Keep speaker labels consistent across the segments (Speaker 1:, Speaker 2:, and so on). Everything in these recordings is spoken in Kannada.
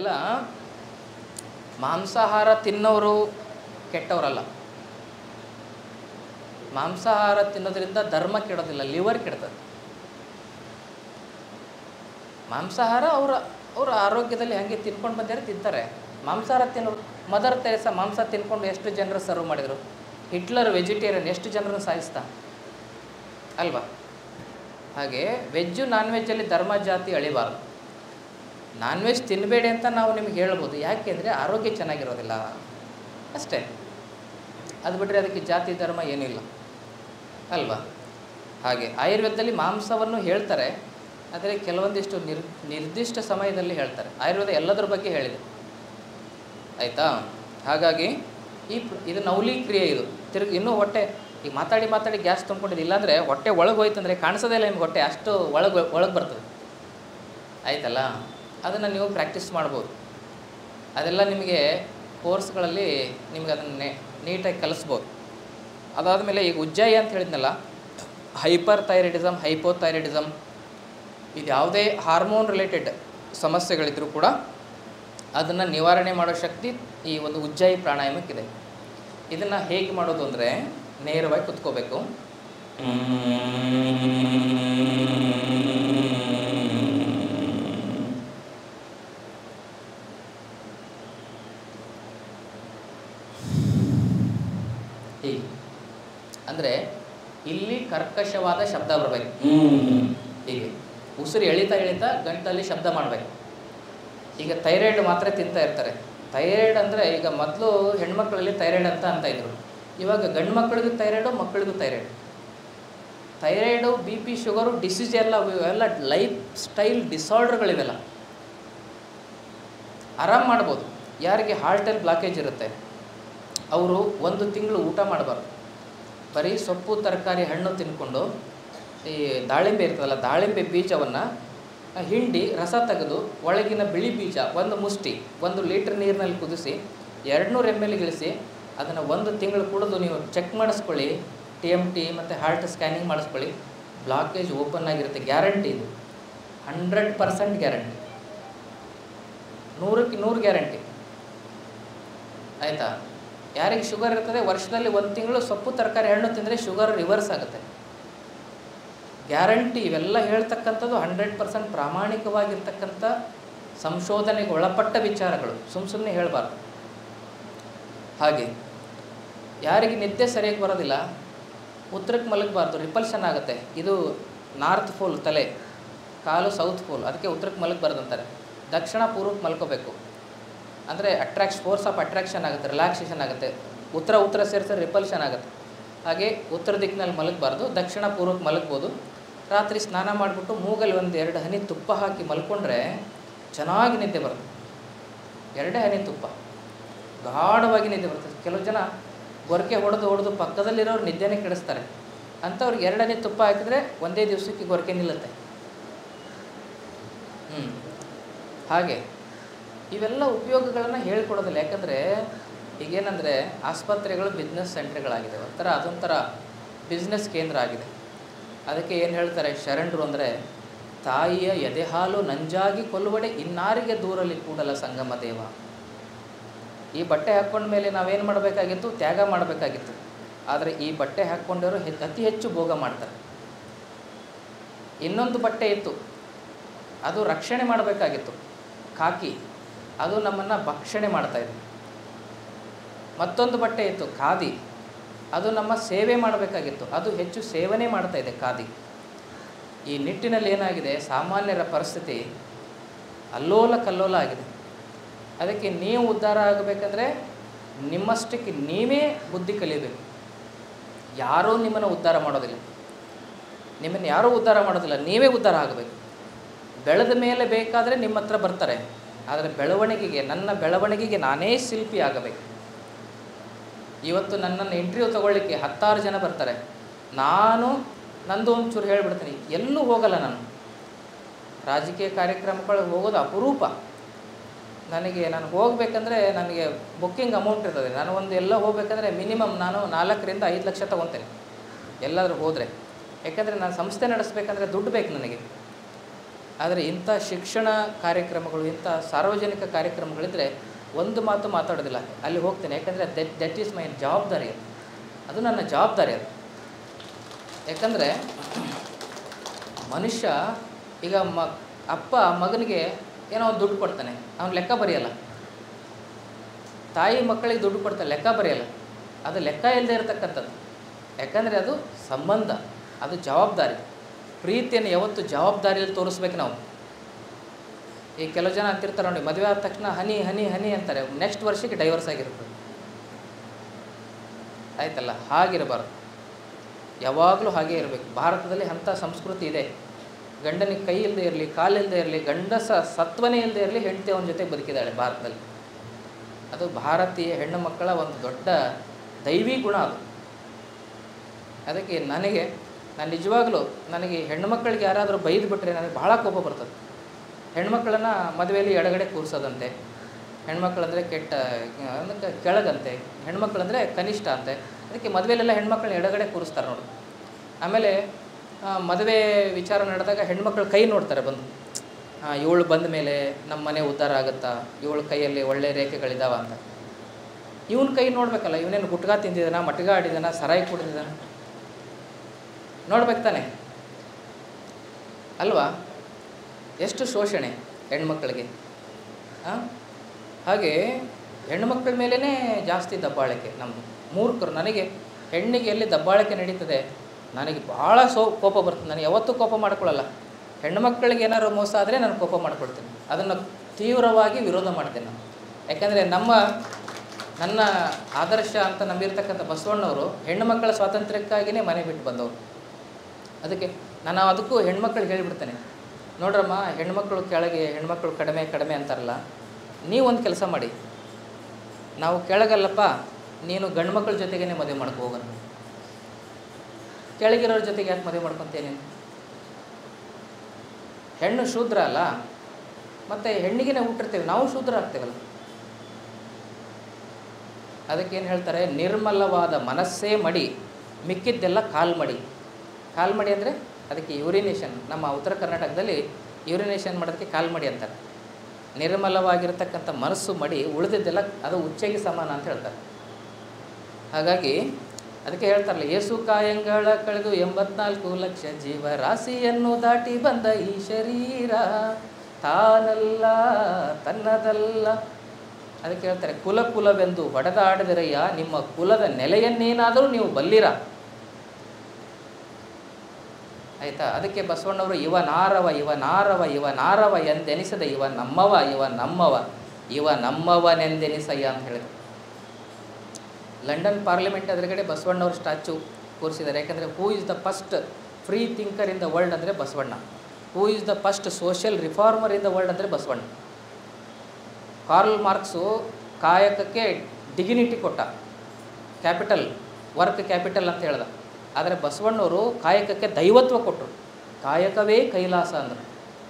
Speaker 1: ಅಲ್ಲ ಮಾಂಸಾಹಾರ ತಿನ್ನೋರು ಕೆಟ್ಟವರಲ್ಲ ಮಾಂಸಾಹಾರ ತಿನ್ನೋದ್ರಿಂದ ಧರ್ಮ ಕೆಡೋದಿಲ್ಲ ಲಿವರ್ ಕೆಡ್ತದೆ ಮಾಂಸಾಹಾರ ಅವರ ಅವರ ಆರೋಗ್ಯದಲ್ಲಿ ಹಾಗೆ ತಿನ್ಕೊಂಡು ಬಂದಿರೋ ತಿಂತಾರೆ ಮಾಂಸಾಹಾರ ತಿನ್ನೋರು ಮದರ್ ತೆರೆಸ ಮಾಂಸ ತಿನ್ಕೊಂಡು ಎಷ್ಟು ಜನರು ಸರ್ವ್ ಮಾಡಿದರು ಹಿಟ್ಲರ್ ವೆಜಿಟೇರಿಯನ್ ಎಷ್ಟು ಜನರನ್ನು ಸಾಯಿಸ್ತಾ ಅಲ್ವಾ ಹಾಗೆ ವೆಜ್ಜು ನಾನ್ ವೆಜ್ಜಲ್ಲಿ ಧರ್ಮ ಜಾತಿ ಅಳಿಬಾರ್ದು ನಾನ್ ವೆಜ್ ತಿನ್ನಬೇಡಿ ಅಂತ ನಾವು ನಿಮ್ಗೆ ಹೇಳ್ಬೋದು ಯಾಕೆಂದರೆ ಆರೋಗ್ಯ ಚೆನ್ನಾಗಿರೋದಿಲ್ಲ ಅಷ್ಟೇ ಅದು ಬಿಟ್ಟರೆ ಅದಕ್ಕೆ ಜಾತಿ ಧರ್ಮ ಏನಿಲ್ಲ ಅಲ್ವಾ ಹಾಗೆ ಆಯುರ್ವೇದದಲ್ಲಿ ಮಾಂಸವನ್ನು ಹೇಳ್ತಾರೆ ಆದರೆ ಕೆಲವೊಂದಿಷ್ಟು ನಿರ್ ನಿರ್ದಿಷ್ಟ ಸಮಯದಲ್ಲಿ ಹೇಳ್ತಾರೆ ಆಯುರ್ವೇದ ಎಲ್ಲದರ ಬಗ್ಗೆ ಹೇಳಿದೆ ಆಯಿತಾ ಹಾಗಾಗಿ ಈ ಪ್ರ- ಇದು ನವಲಿ ಕ್ರಿಯೆ ಇದು ತಿರುಗಿ ಇನ್ನೂ ಹೊಟ್ಟೆ ಈಗ ಮಾತಾಡಿ ಮಾತಾಡಿ ಗ್ಯಾಸ್ ತುಂಬ್ಕೊಂಡಿದ್ದು ಇಲ್ಲಾಂದರೆ ಹೊಟ್ಟೆ ಒಳಗೆ ಹೋಯ್ತಂದರೆ ಕಾಣಿಸೋದೇ ಇಲ್ಲ ನಿಮ್ಗೆ ಹೊಟ್ಟೆ ಅಷ್ಟು ಒಳಗೆ ಒಳಗೆ ಬರ್ತದೆ ಆಯ್ತಲ್ಲ ಅದನ್ನು ನೀವು ಪ್ರಾಕ್ಟೀಸ್ ಮಾಡ್ಬೋದು ಅದೆಲ್ಲ ನಿಮಗೆ ಕೋರ್ಸ್ಗಳಲ್ಲಿ ನಿಮ್ಗೆ ಅದನ್ನು ನೀಟಾಗಿ ಕಲಿಸ್ಬೋದು ಅದಾದಮೇಲೆ ಈಗ ಉಜ್ಜಾಯಿ ಅಂತ ಹೇಳಿದ್ನಲ್ಲ ಹೈಪರ್ ಥೈರಾಯ್ಡಿಸಮ್ ಹೈಪೋಥೈರಾಯ್ಡಿಸಮ್ ಇದು ಯಾವುದೇ ಹಾರ್ಮೋನ್ ರಿಲೇಟೆಡ್ ಸಮಸ್ಯೆಗಳಿದ್ರೂ ಕೂಡ ಅದನ್ನು ನಿವಾರಣೆ ಮಾಡೋ ಶಕ್ತಿ ಈ ಒಂದು ಉಜ್ಜಾಯಿ ಪ್ರಾಣಾಯಾಮಕ್ಕಿದೆ ಇದನ್ನು ಹೇಗೆ ಮಾಡೋದು ಅಂದರೆ ನೇರವಾಗಿ ಕುತ್ಕೋಬೇಕು ಹೀಗೆ ಅಂದರೆ ಇಲ್ಲಿ ಕರ್ಕಶವಾದ ಶಬ್ದ ಬರಬೇಕು ಹೀಗೆ ಉಸಿರು ಎಳಿತಾ ಎಳಿತಾ ಗಂಟಲ್ಲಿ ಶಬ್ದ ಮಾಡಬೇಕು ಈಗ ಥೈರಾಯ್ಡ್ ಮಾತ್ರ ತಿಂತಾ ಇರ್ತಾರೆ ಥೈರಾಯ್ಡ್ ಅಂದರೆ ಈಗ ಮೊದಲು ಹೆಣ್ಮಕ್ಳಲ್ಲಿ ಥೈರಾಯ್ಡ್ ಅಂತ ಅಂತ ಇದ್ರು ಇವಾಗ ಗಂಡು ಮಕ್ಕಳಿಗೂ ಥೈರಾಯ್ಡು ಮಕ್ಕಳಿಗೂ thyroid thyroid B P sugar disease ಎಲ್ಲ ಇವೆಲ್ಲ ಲೈಫ್ ಸ್ಟೈಲ್ ಡಿಸಾರ್ಡರ್ಗಳಿವೆಲ್ಲ ಆರಾಮ್ ಮಾಡ್ಬೋದು ಯಾರಿಗೆ ಹಾರ್ಟಲ್ಲಿ ಬ್ಲಾಕೇಜ್ ಇರುತ್ತೆ ಅವರು ಒಂದು ತಿಂಗಳು ಊಟ ಮಾಡಬಾರ್ದು ಬರೀ ಸೊಪ್ಪು ತರಕಾರಿ ಹಣ್ಣು ತಿನ್ಕೊಂಡು ಈ ದಾಳಿಂಬೆ ಇರ್ತದಲ್ಲ ದಾಳಿಂಬೆ ಬೀಜವನ್ನು ಹಿಂಡಿ ರಸ ತೆಗೆದು ಒಳಗಿನ ಬಿಳಿ ಬೀಜ ಒಂದು ಮುಷ್ಟಿ ಒಂದು ಲೀಟ್ರ್ ನೀರಿನಲ್ಲಿ ಕುದಿಸಿ ಎರಡುನೂರು ಎಮ್ ಎಲ್ ಇಳಿಸಿ ಅದನ್ನು ಒಂದು ತಿಂಗಳು ಕುಡಿದು ನೀವು ಚೆಕ್ ಮಾಡಿಸ್ಕೊಳ್ಳಿ ಟಿ ಎಮ್ ಟಿ ಮತ್ತು ಹಾರ್ಟ್ ಸ್ಕ್ಯಾನಿಂಗ್ ಮಾಡಿಸ್ಕೊಳ್ಳಿ ಬ್ಲಾಕೇಜ್ ಓಪನ್ ಆಗಿರುತ್ತೆ ಗ್ಯಾರಂಟಿ ಇದು ಹಂಡ್ರೆಡ್ ಪರ್ಸೆಂಟ್ ಗ್ಯಾರಂಟಿ ನೂರಕ್ಕೆ ನೂರು ಗ್ಯಾರಂಟಿ ಆಯಿತಾ ಯಾರಿಗೆ ಶುಗರ್ ಇರ್ತದೆ ವರ್ಷದಲ್ಲಿ ಒಂದು ತಿಂಗಳು ಸೊಪ್ಪು ತರಕಾರಿ ಹಣ್ಣು ತಿಂದರೆ ಶುಗರ್ ರಿವರ್ಸ್ ಆಗುತ್ತೆ ಗ್ಯಾರಂಟಿ ಇವೆಲ್ಲ ಹೇಳ್ತಕ್ಕಂಥದ್ದು ಹಂಡ್ರೆಡ್ ಪರ್ಸೆಂಟ್ ಪ್ರಾಮಾಣಿಕವಾಗಿರ್ತಕ್ಕಂಥ ಸಂಶೋಧನೆಗೆ ಒಳಪಟ್ಟ ವಿಚಾರಗಳು ಸುಮ್ಮ ಸುಮ್ಮನೆ ಹೇಳಬಾರ್ದು ಹಾಗೆ ಯಾರಿಗೆ ನಿದ್ದೆ ಸರಿಯಾಗಿ ಬರೋದಿಲ್ಲ ಉತ್ತರಕ್ಕೆ ಮಲಗಬಾರ್ದು ರಿಪಲ್ಷನ್ ಆಗುತ್ತೆ ಇದು ನಾರ್ತ್ ಫೋಲ್ ತಲೆ ಕಾಲು ಸೌತ್ ಫೋಲ್ ಅದಕ್ಕೆ ಉತ್ತರಕ್ಕೆ ಮಲಗಬಾರ್ದು ಅಂತಾರೆ ದಕ್ಷಿಣ ಪೂರ್ವಕ್ಕೆ ಮಲ್ಕೋಬೇಕು ಅಂದರೆ ಅಟ್ರಾಕ್ಷ ಫೋರ್ಸ್ ಆಫ್ ಅಟ್ರಾಕ್ಷನ್ ಆಗುತ್ತೆ ರಿಲ್ಯಾಕ್ಸೇಷನ್ ಆಗುತ್ತೆ ಉತ್ತರ ಉತ್ತರ ಸೇರಿಸಿದ್ರೆ ರಿಪಲ್ಷನ್ ಆಗುತ್ತೆ ಹಾಗೆ ಉತ್ತರ ದಿಕ್ಕಿನಲ್ಲಿ ಮಲಗಬಾರ್ದು ದಕ್ಷಿಣ ಪೂರ್ವಕ್ಕೆ ಮಲಗ್ಬೋದು ರಾತ್ರಿ ಸ್ನಾನ ಮಾಡಿಬಿಟ್ಟು ಮೂಗಲ್ಲಿ ಒಂದು ಎರಡು ಹನಿ ತುಪ್ಪ ಹಾಕಿ ಮಲ್ಕೊಂಡ್ರೆ ಚೆನ್ನಾಗಿ ನಿದ್ದೆ ಬರುತ್ತೆ ಎರಡೇ ಹನಿ ತುಪ್ಪ ಗಾಢವಾಗಿ ನಿದ್ದೆ ಬರ್ತದೆ ಕೆಲವು ಜನ ಗೊರಕೆ ಹೊಡೆದು ಹೊಡೆದು ಪಕ್ಕದಲ್ಲಿರೋರು ನಿದ್ದೆನೇ ಕೆಡಿಸ್ತಾರೆ ಅಂಥವ್ರಿಗೆ ಎರಡು ಹನಿ ತುಪ್ಪ ಹಾಕಿದರೆ ಒಂದೇ ದಿವಸಕ್ಕೆ ಗೊರಕೆ ನಿಲ್ಲುತ್ತೆ ಹ್ಞೂ ಹಾಗೆ ಇವೆಲ್ಲ ಉಪಯೋಗಗಳನ್ನು ಹೇಳ್ಕೊಡೋದಿಲ್ಲ ಯಾಕಂದರೆ ಈಗೇನಂದರೆ ಆಸ್ಪತ್ರೆಗಳು ಬಿಸ್ನೆಸ್ ಸೆಂಟ್ರ್ಗಳಾಗಿದೆ ಒಂಥರ ಅದೊಂಥರ ಬಿಸ್ನೆಸ್ ಕೇಂದ್ರ ಆಗಿದೆ ಅದಕ್ಕೆ ಏನು ಹೇಳ್ತಾರೆ ಶರಣರು ಅಂದರೆ ತಾಯಿಯ ಎದೆಹಾಲು ನಂಜಾಗಿ ಕೊಲ್ಲುವಡೆ ಇನ್ನಾರಿಗೆ ದೂರಲಿ ಕೂಡಲ ಸಂಗಮ ದೇವ ಈ ಬಟ್ಟೆ ಹಾಕ್ಕೊಂಡ ಮೇಲೆ ನಾವೇನು ಮಾಡಬೇಕಾಗಿತ್ತು ತ್ಯಾಗ ಮಾಡಬೇಕಾಗಿತ್ತು ಆದರೆ ಈ ಬಟ್ಟೆ ಹಾಕ್ಕೊಂಡವರು ಹೆ ಅತಿ ಹೆಚ್ಚು ಭೋಗ ಮಾಡ್ತಾರೆ ಇನ್ನೊಂದು ಬಟ್ಟೆ ಇತ್ತು ಅದು ರಕ್ಷಣೆ ಮಾಡಬೇಕಾಗಿತ್ತು ಕಾಕಿ ಅದು ನಮ್ಮನ್ನು ಭಕ್ಷಣೆ ಮಾಡ್ತಾಯಿದೆ ಮತ್ತೊಂದು ಬಟ್ಟೆ ಇತ್ತು ಖಾದಿ ಅದು ನಮ್ಮ ಸೇವೆ ಮಾಡಬೇಕಾಗಿತ್ತು ಅದು ಹೆಚ್ಚು ಸೇವನೆ ಮಾಡ್ತಾ ಇದೆ ಖಾದಿ ಈ ನಿಟ್ಟಿನಲ್ಲಿ ಏನಾಗಿದೆ ಸಾಮಾನ್ಯರ ಪರಿಸ್ಥಿತಿ ಅಲ್ಲೋಲ ಕಲ್ಲೋಲ ಆಗಿದೆ ಅದಕ್ಕೆ ನೀವು ಉದ್ಧಾರ ಆಗಬೇಕಂದ್ರೆ ನಿಮ್ಮಷ್ಟಕ್ಕೆ ನೀವೇ ಬುದ್ಧಿ ಕಲಿಯಬೇಕು ಯಾರೂ ನಿಮ್ಮನ್ನು ಉದ್ಧಾರ ಮಾಡೋದಿಲ್ಲ ನಿಮ್ಮನ್ನು ಯಾರೂ ಉದ್ಧಾರ ಮಾಡೋದಿಲ್ಲ ನೀವೇ ಉದ್ಧಾರ ಆಗಬೇಕು ಬೆಳೆದ ಮೇಲೆ ಬೇಕಾದರೆ ನಿಮ್ಮ ಹತ್ರ ಬರ್ತಾರೆ ಆದರೆ ಬೆಳವಣಿಗೆಗೆ ನನ್ನ ಬೆಳವಣಿಗೆಗೆ ನಾನೇ ಶಿಲ್ಪಿ ಆಗಬೇಕು ಇವತ್ತು ನನ್ನನ್ನು ಇಂಟರ್ವ್ಯೂ ತಗೊಳ್ಳಿಕ್ಕೆ ಹತ್ತಾರು ಜನ ಬರ್ತಾರೆ ನಾನು ನಂದು ಒಂಚೂರು ಹೇಳಿಬಿಡ್ತೀನಿ ಎಲ್ಲೂ ಹೋಗಲ್ಲ ನಾನು ರಾಜಕೀಯ ಕಾರ್ಯಕ್ರಮಗಳು ಹೋಗೋದು ಅಪರೂಪ ನನಗೆ ನಾನು ಹೋಗಬೇಕಂದ್ರೆ ನನಗೆ ಬುಕ್ಕಿಂಗ್ ಅಮೌಂಟ್ ಇರ್ತದೆ ನಾನು ಒಂದು ಎಲ್ಲ ಹೋಗ್ಬೇಕಂದ್ರೆ ಮಿನಿಮಮ್ ನಾನು ನಾಲ್ಕರಿಂದ ಐದು ಲಕ್ಷ ತೊಗೊತೇನೆ ಎಲ್ಲಾದರೂ ಹೋದರೆ ಯಾಕಂದರೆ ನಾನು ಸಂಸ್ಥೆ ನಡೆಸಬೇಕಂದ್ರೆ ದುಡ್ಡು ಬೇಕು ನನಗೆ ಆದರೆ ಇಂಥ ಶಿಕ್ಷಣ ಕಾರ್ಯಕ್ರಮಗಳು ಇಂಥ ಸಾರ್ವಜನಿಕ ಕಾರ್ಯಕ್ರಮಗಳಿದ್ದರೆ ಒಂದು ಮಾತು ಮಾತಾಡೋದಿಲ್ಲ ಅಲ್ಲಿ ಹೋಗ್ತೇನೆ ಯಾಕಂದರೆ ದಟ್ ದಟ್ ಈಸ್ ಮೈ ಜವಾಬ್ದಾರಿ ಅದು ಅದು ನನ್ನ ಜವಾಬ್ದಾರಿ ಅದು ಯಾಕಂದರೆ ಮನುಷ್ಯ ಈಗ ಮ ಅಪ್ಪ ಮಗನಿಗೆ ಏನೋ ಒಂದು ದುಡ್ಡು ಕೊಡ್ತಾನೆ ಅವನು ಲೆಕ್ಕ ಬರೆಯಲ್ಲ ತಾಯಿ ಮಕ್ಕಳಿಗೆ ದುಡ್ಡು ಕೊಡ್ತಾನೆ ಲೆಕ್ಕ ಬರೆಯಲ್ಲ ಅದು ಲೆಕ್ಕ ಇಲ್ಲದೆ ಇರತಕ್ಕಂಥದ್ದು ಯಾಕಂದರೆ ಅದು ಸಂಬಂಧ ಅದು ಜವಾಬ್ದಾರಿ ಪ್ರೀತಿಯನ್ನು ಯಾವತ್ತು ಜವಾಬ್ದಾರಿಯಲ್ಲಿ ತೋರಿಸ್ಬೇಕು ನಾವು ಈ ಕೆಲವು ಜನ ಅಂತಿರ್ತಾರೆ ನೋಡಿ ಮದುವೆ ಆದ ತಕ್ಷಣ ಹನಿ ಹನಿ ಹನಿ ಅಂತಾರೆ ನೆಕ್ಸ್ಟ್ ವರ್ಷಕ್ಕೆ ಡೈವರ್ಸ್ ಆಗಿರ್ತದೆ ಆಯ್ತಲ್ಲ ಹಾಗಿರಬಾರ್ದು ಯಾವಾಗಲೂ ಹಾಗೇ ಇರಬೇಕು ಭಾರತದಲ್ಲಿ ಅಂಥ ಸಂಸ್ಕೃತಿ ಇದೆ ಗಂಡನಿಗೆ ಕೈ ಇಲ್ಲದೆ ಇರಲಿ ಕಾಲಿಲ್ಲದೆ ಇರಲಿ ಗಂಡಸ ಸತ್ವನೇ ಇಲ್ಲದೆ ಇರಲಿ ಹೆಂಡತಿ ಅವನ ಜೊತೆ ಬದುಕಿದ್ದಾಳೆ ಭಾರತದಲ್ಲಿ ಅದು ಭಾರತೀಯ ಹೆಣ್ಣು ಮಕ್ಕಳ ಒಂದು ದೊಡ್ಡ ದೈವಿ ಗುಣ ಅದು ಅದಕ್ಕೆ ನನಗೆ ನಾನು ನಿಜವಾಗಲೂ ನನಗೆ ಹೆಣ್ಣು ಮಕ್ಕಳಿಗೆ ಯಾರಾದರೂ ಬೈದು ಬಿಟ್ಟರೆ ನನಗೆ ಭಾಳ ಕೋಪ ಬರ್ತದೆ ಹೆಣ್ಮಕ್ಳನ್ನು ಮದುವೆಯಲ್ಲಿ ಎಡಗಡೆ ಕೂರಿಸೋದಂತೆ ಹೆಣ್ಮಕ್ಳಂದರೆ ಕೆಟ್ಟ ಅದಕ್ಕೆ ಕೆಳಗಂತೆ ಹೆಣ್ಮಕ್ಳಂದರೆ ಕನಿಷ್ಠ ಅಂತೆ ಅದಕ್ಕೆ ಮದುವೆಯಲ್ಲೆಲ್ಲ ಹೆಣ್ಮಕ್ಳನ್ನ ಎಡಗಡೆ ಕೂರಿಸ್ತಾರೆ ನೋಡಿ ಆಮೇಲೆ ಆ, ಮದುವೆ ವಿಚಾರ ನಡೆದಾಗ ಹೆಣ್ಮಕ್ಳು ಕೈ ನೋಡ್ತಾರೆ ಬಂದು ಇವಳು ಬಂದ ಮೇಲೆ ನಮ್ಮ ಮನೆ ಉದ್ಧಾರ ಆಗುತ್ತಾ ಇವಳ ಕೈಯಲ್ಲಿ ಒಳ್ಳೆ ರೇಖೆಗಳಿದಾವ ಅಂತ ಇವನ ಕೈ ನೋಡ್ಬೇಕಲ್ಲ ಇವನೇನು ಗುಟ್ಕಾ ತಿಂದಿದ್ದಾನ ಮಟ್ಗ ಆಡಿದಾನ ಸರಾಯಿ ಕುಡಿದಿದ್ದಾನ ನೋಡ್ಬೇಕು ತಾನೆ ಅಲ್ವಾ ಎಷ್ಟು ಶೋಷಣೆ ಹೆಣ್ಮಕ್ಳಿಗೆ ಆ? ಹಾಗೆ ಹೆಣ್ಮಕ್ಳ ಮೇಲೇ ಜಾಸ್ತಿ ದಬ್ಬಾಳಿಕೆ ನಮ್ಮದು ಮೂರ್ಖರು ನನಗೆ ಹೆಣ್ಣಿಗೆ ಎಲ್ಲಿ ದಬ್ಬಾಳಿಕೆ ನಡೀತದೆ ನನಗೆ ಭಾಳ ಸೋ ಕೋಪ ಬರ್ತದೆ ನಾನು ಯಾವತ್ತೂ ಕೋಪ ಮಾಡ್ಕೊಳ್ಳಲ್ಲ ಹೆಣ್ಮಕ್ಳಿಗೆ ಏನಾದ್ರು ಮೋಸ ಆದರೆ ನಾನು ಕೋಪ ಮಾಡ್ಕೊಳ್ತೀನಿ ಅದನ್ನು ತೀವ್ರವಾಗಿ ವಿರೋಧ ಮಾಡ್ತೇನೆ ನಾನು ಯಾಕಂದರೆ ನಮ್ಮ ನನ್ನ ಆದರ್ಶ ಅಂತ ನಂಬಿರ್ತಕ್ಕಂಥ ಬಸವಣ್ಣವರು ಹೆಣ್ಣು ಮಕ್ಕಳ ಸ್ವಾತಂತ್ರ್ಯಕ್ಕಾಗಿಯೇ ಮನೆ ಬಿಟ್ಟು ಬಂದವರು ಅದಕ್ಕೆ ನಾನು ಅದಕ್ಕೂ ಹೆಣ್ಮಕ್ಳಿಗೆ ಹೇಳಿಬಿಡ್ತೇನೆ ನೋಡ್ರಮ್ಮ ಹೆಣ್ಮಕ್ಳು ಕೆಳಗೆ ಹೆಣ್ಮಕ್ಳು ಕಡಿಮೆ ಕಡಿಮೆ ಅಂತಾರಲ್ಲ ನೀವು ಒಂದು ಕೆಲಸ ಮಾಡಿ ನಾವು ಕೆಳಗಲ್ಲಪ್ಪ ನೀನು ಗಂಡು ಮಕ್ಕಳ ಜೊತೆಗೇ ಮದುವೆ ಮಾಡ್ಕೊ ಹೋಗೋಣ ಕೆಳಗಿರೋರ ಜೊತೆಗೆ ಯಾಕೆ ಮದುವೆ ಮಾಡ್ಕೊತೇನೆ ಹೆಣ್ಣು ಶೂದ್ರ ಅಲ್ಲ ಮತ್ತು ಹೆಣ್ಣಿಗೆ ಹುಟ್ಟಿರ್ತೇವೆ ನಾವು ಶೂದ್ರ ಆಗ್ತೇವಲ್ಲ ಅದಕ್ಕೇನು ಹೇಳ್ತಾರೆ ನಿರ್ಮಲವಾದ ಮನಸ್ಸೇ ಮಡಿ ಮಿಕ್ಕಿದ್ದೆಲ್ಲ ಕಾಲ್ಮಡಿ ಕಾಲ್ಮಡಿ ಅಂದರೆ ಅದಕ್ಕೆ ಯೂರಿನೇಷನ್ ನಮ್ಮ ಉತ್ತರ ಕರ್ನಾಟಕದಲ್ಲಿ ಯೂರಿನೇಷನ್ ಮಾಡೋದಕ್ಕೆ ಕಾಲ್ಮಡಿ ಅಂತಾರೆ ನಿರ್ಮಲವಾಗಿರ್ತಕ್ಕಂಥ ಮನಸ್ಸು ಮಡಿ ಉಳಿದಿದ್ದೆಲ್ಲ ಅದು ಉಚ್ಚೆಗೆ ಸಮಾನ ಅಂತ ಹೇಳ್ತಾರೆ ಹಾಗಾಗಿ ಅದಕ್ಕೆ ಹೇಳ್ತಾರಲ್ಲ ಏಸು ಕಾಯಂಗಳ ಕಳೆದು ಎಂಬತ್ನಾಲ್ಕು ಲಕ್ಷ ಜೀವರಾಶಿಯನ್ನು ದಾಟಿ ಬಂದ ಈ ಶರೀರ ತಾನಲ್ಲ ತನ್ನದಲ್ಲ ಅದಕ್ಕೆ ಹೇಳ್ತಾರೆ ಕುಲ ಕುಲವೆಂದು ಹೊಡೆದಾಡಿದರಯ್ಯ ನಿಮ್ಮ ಕುಲದ ನೆಲೆಯನ್ನೇನಾದರೂ ನೀವು ಬಲ್ಲಿರ ಆಯಿತಾ ಅದಕ್ಕೆ ಬಸವಣ್ಣವರು ಇವ ನಾರವ ಇವ ನಾರವ ಇವ ನಾರವ ಎಂದೆನಿಸದ ಇವ ನಮ್ಮವ ಇವ ನಮ್ಮವ ಇವ ನಮ್ಮವನೆಂದೆನಿಸಯ್ಯ ಅಂತ ಹೇಳಿದ್ರು ಲಂಡನ್ ಪಾರ್ಲಿಮೆಂಟ್ ಎದುರುಗಡೆ ಬಸವಣ್ಣವ್ರ ಸ್ಟ್ಯಾಚು ಕೂರಿಸಿದ್ದಾರೆ ಯಾಕಂದರೆ who is the first free thinker in the world ಅಂದರೆ Basavanna who is the first social reformer in the world ಅಂದರೆ ಬಸವಣ್ಣ ಕಾರ್ಲ್ ಮಾರ್ಕ್ಸು ಕಾಯಕಕ್ಕೆ ಡಿಗ್ನಿಟಿ ಕೊಟ್ಟ ಕ್ಯಾಪಿಟಲ್ ವರ್ಕ್ ಕ್ಯಾಪಿಟಲ್ ಅಂತ ಹೇಳ್ದ ಆದರೆ ಬಸವಣ್ಣವರು ಕಾಯಕಕ್ಕೆ ದೈವತ್ವ ಕೊಟ್ಟರು ಕಾಯಕವೇ ಕೈಲಾಸ ಅಂದರು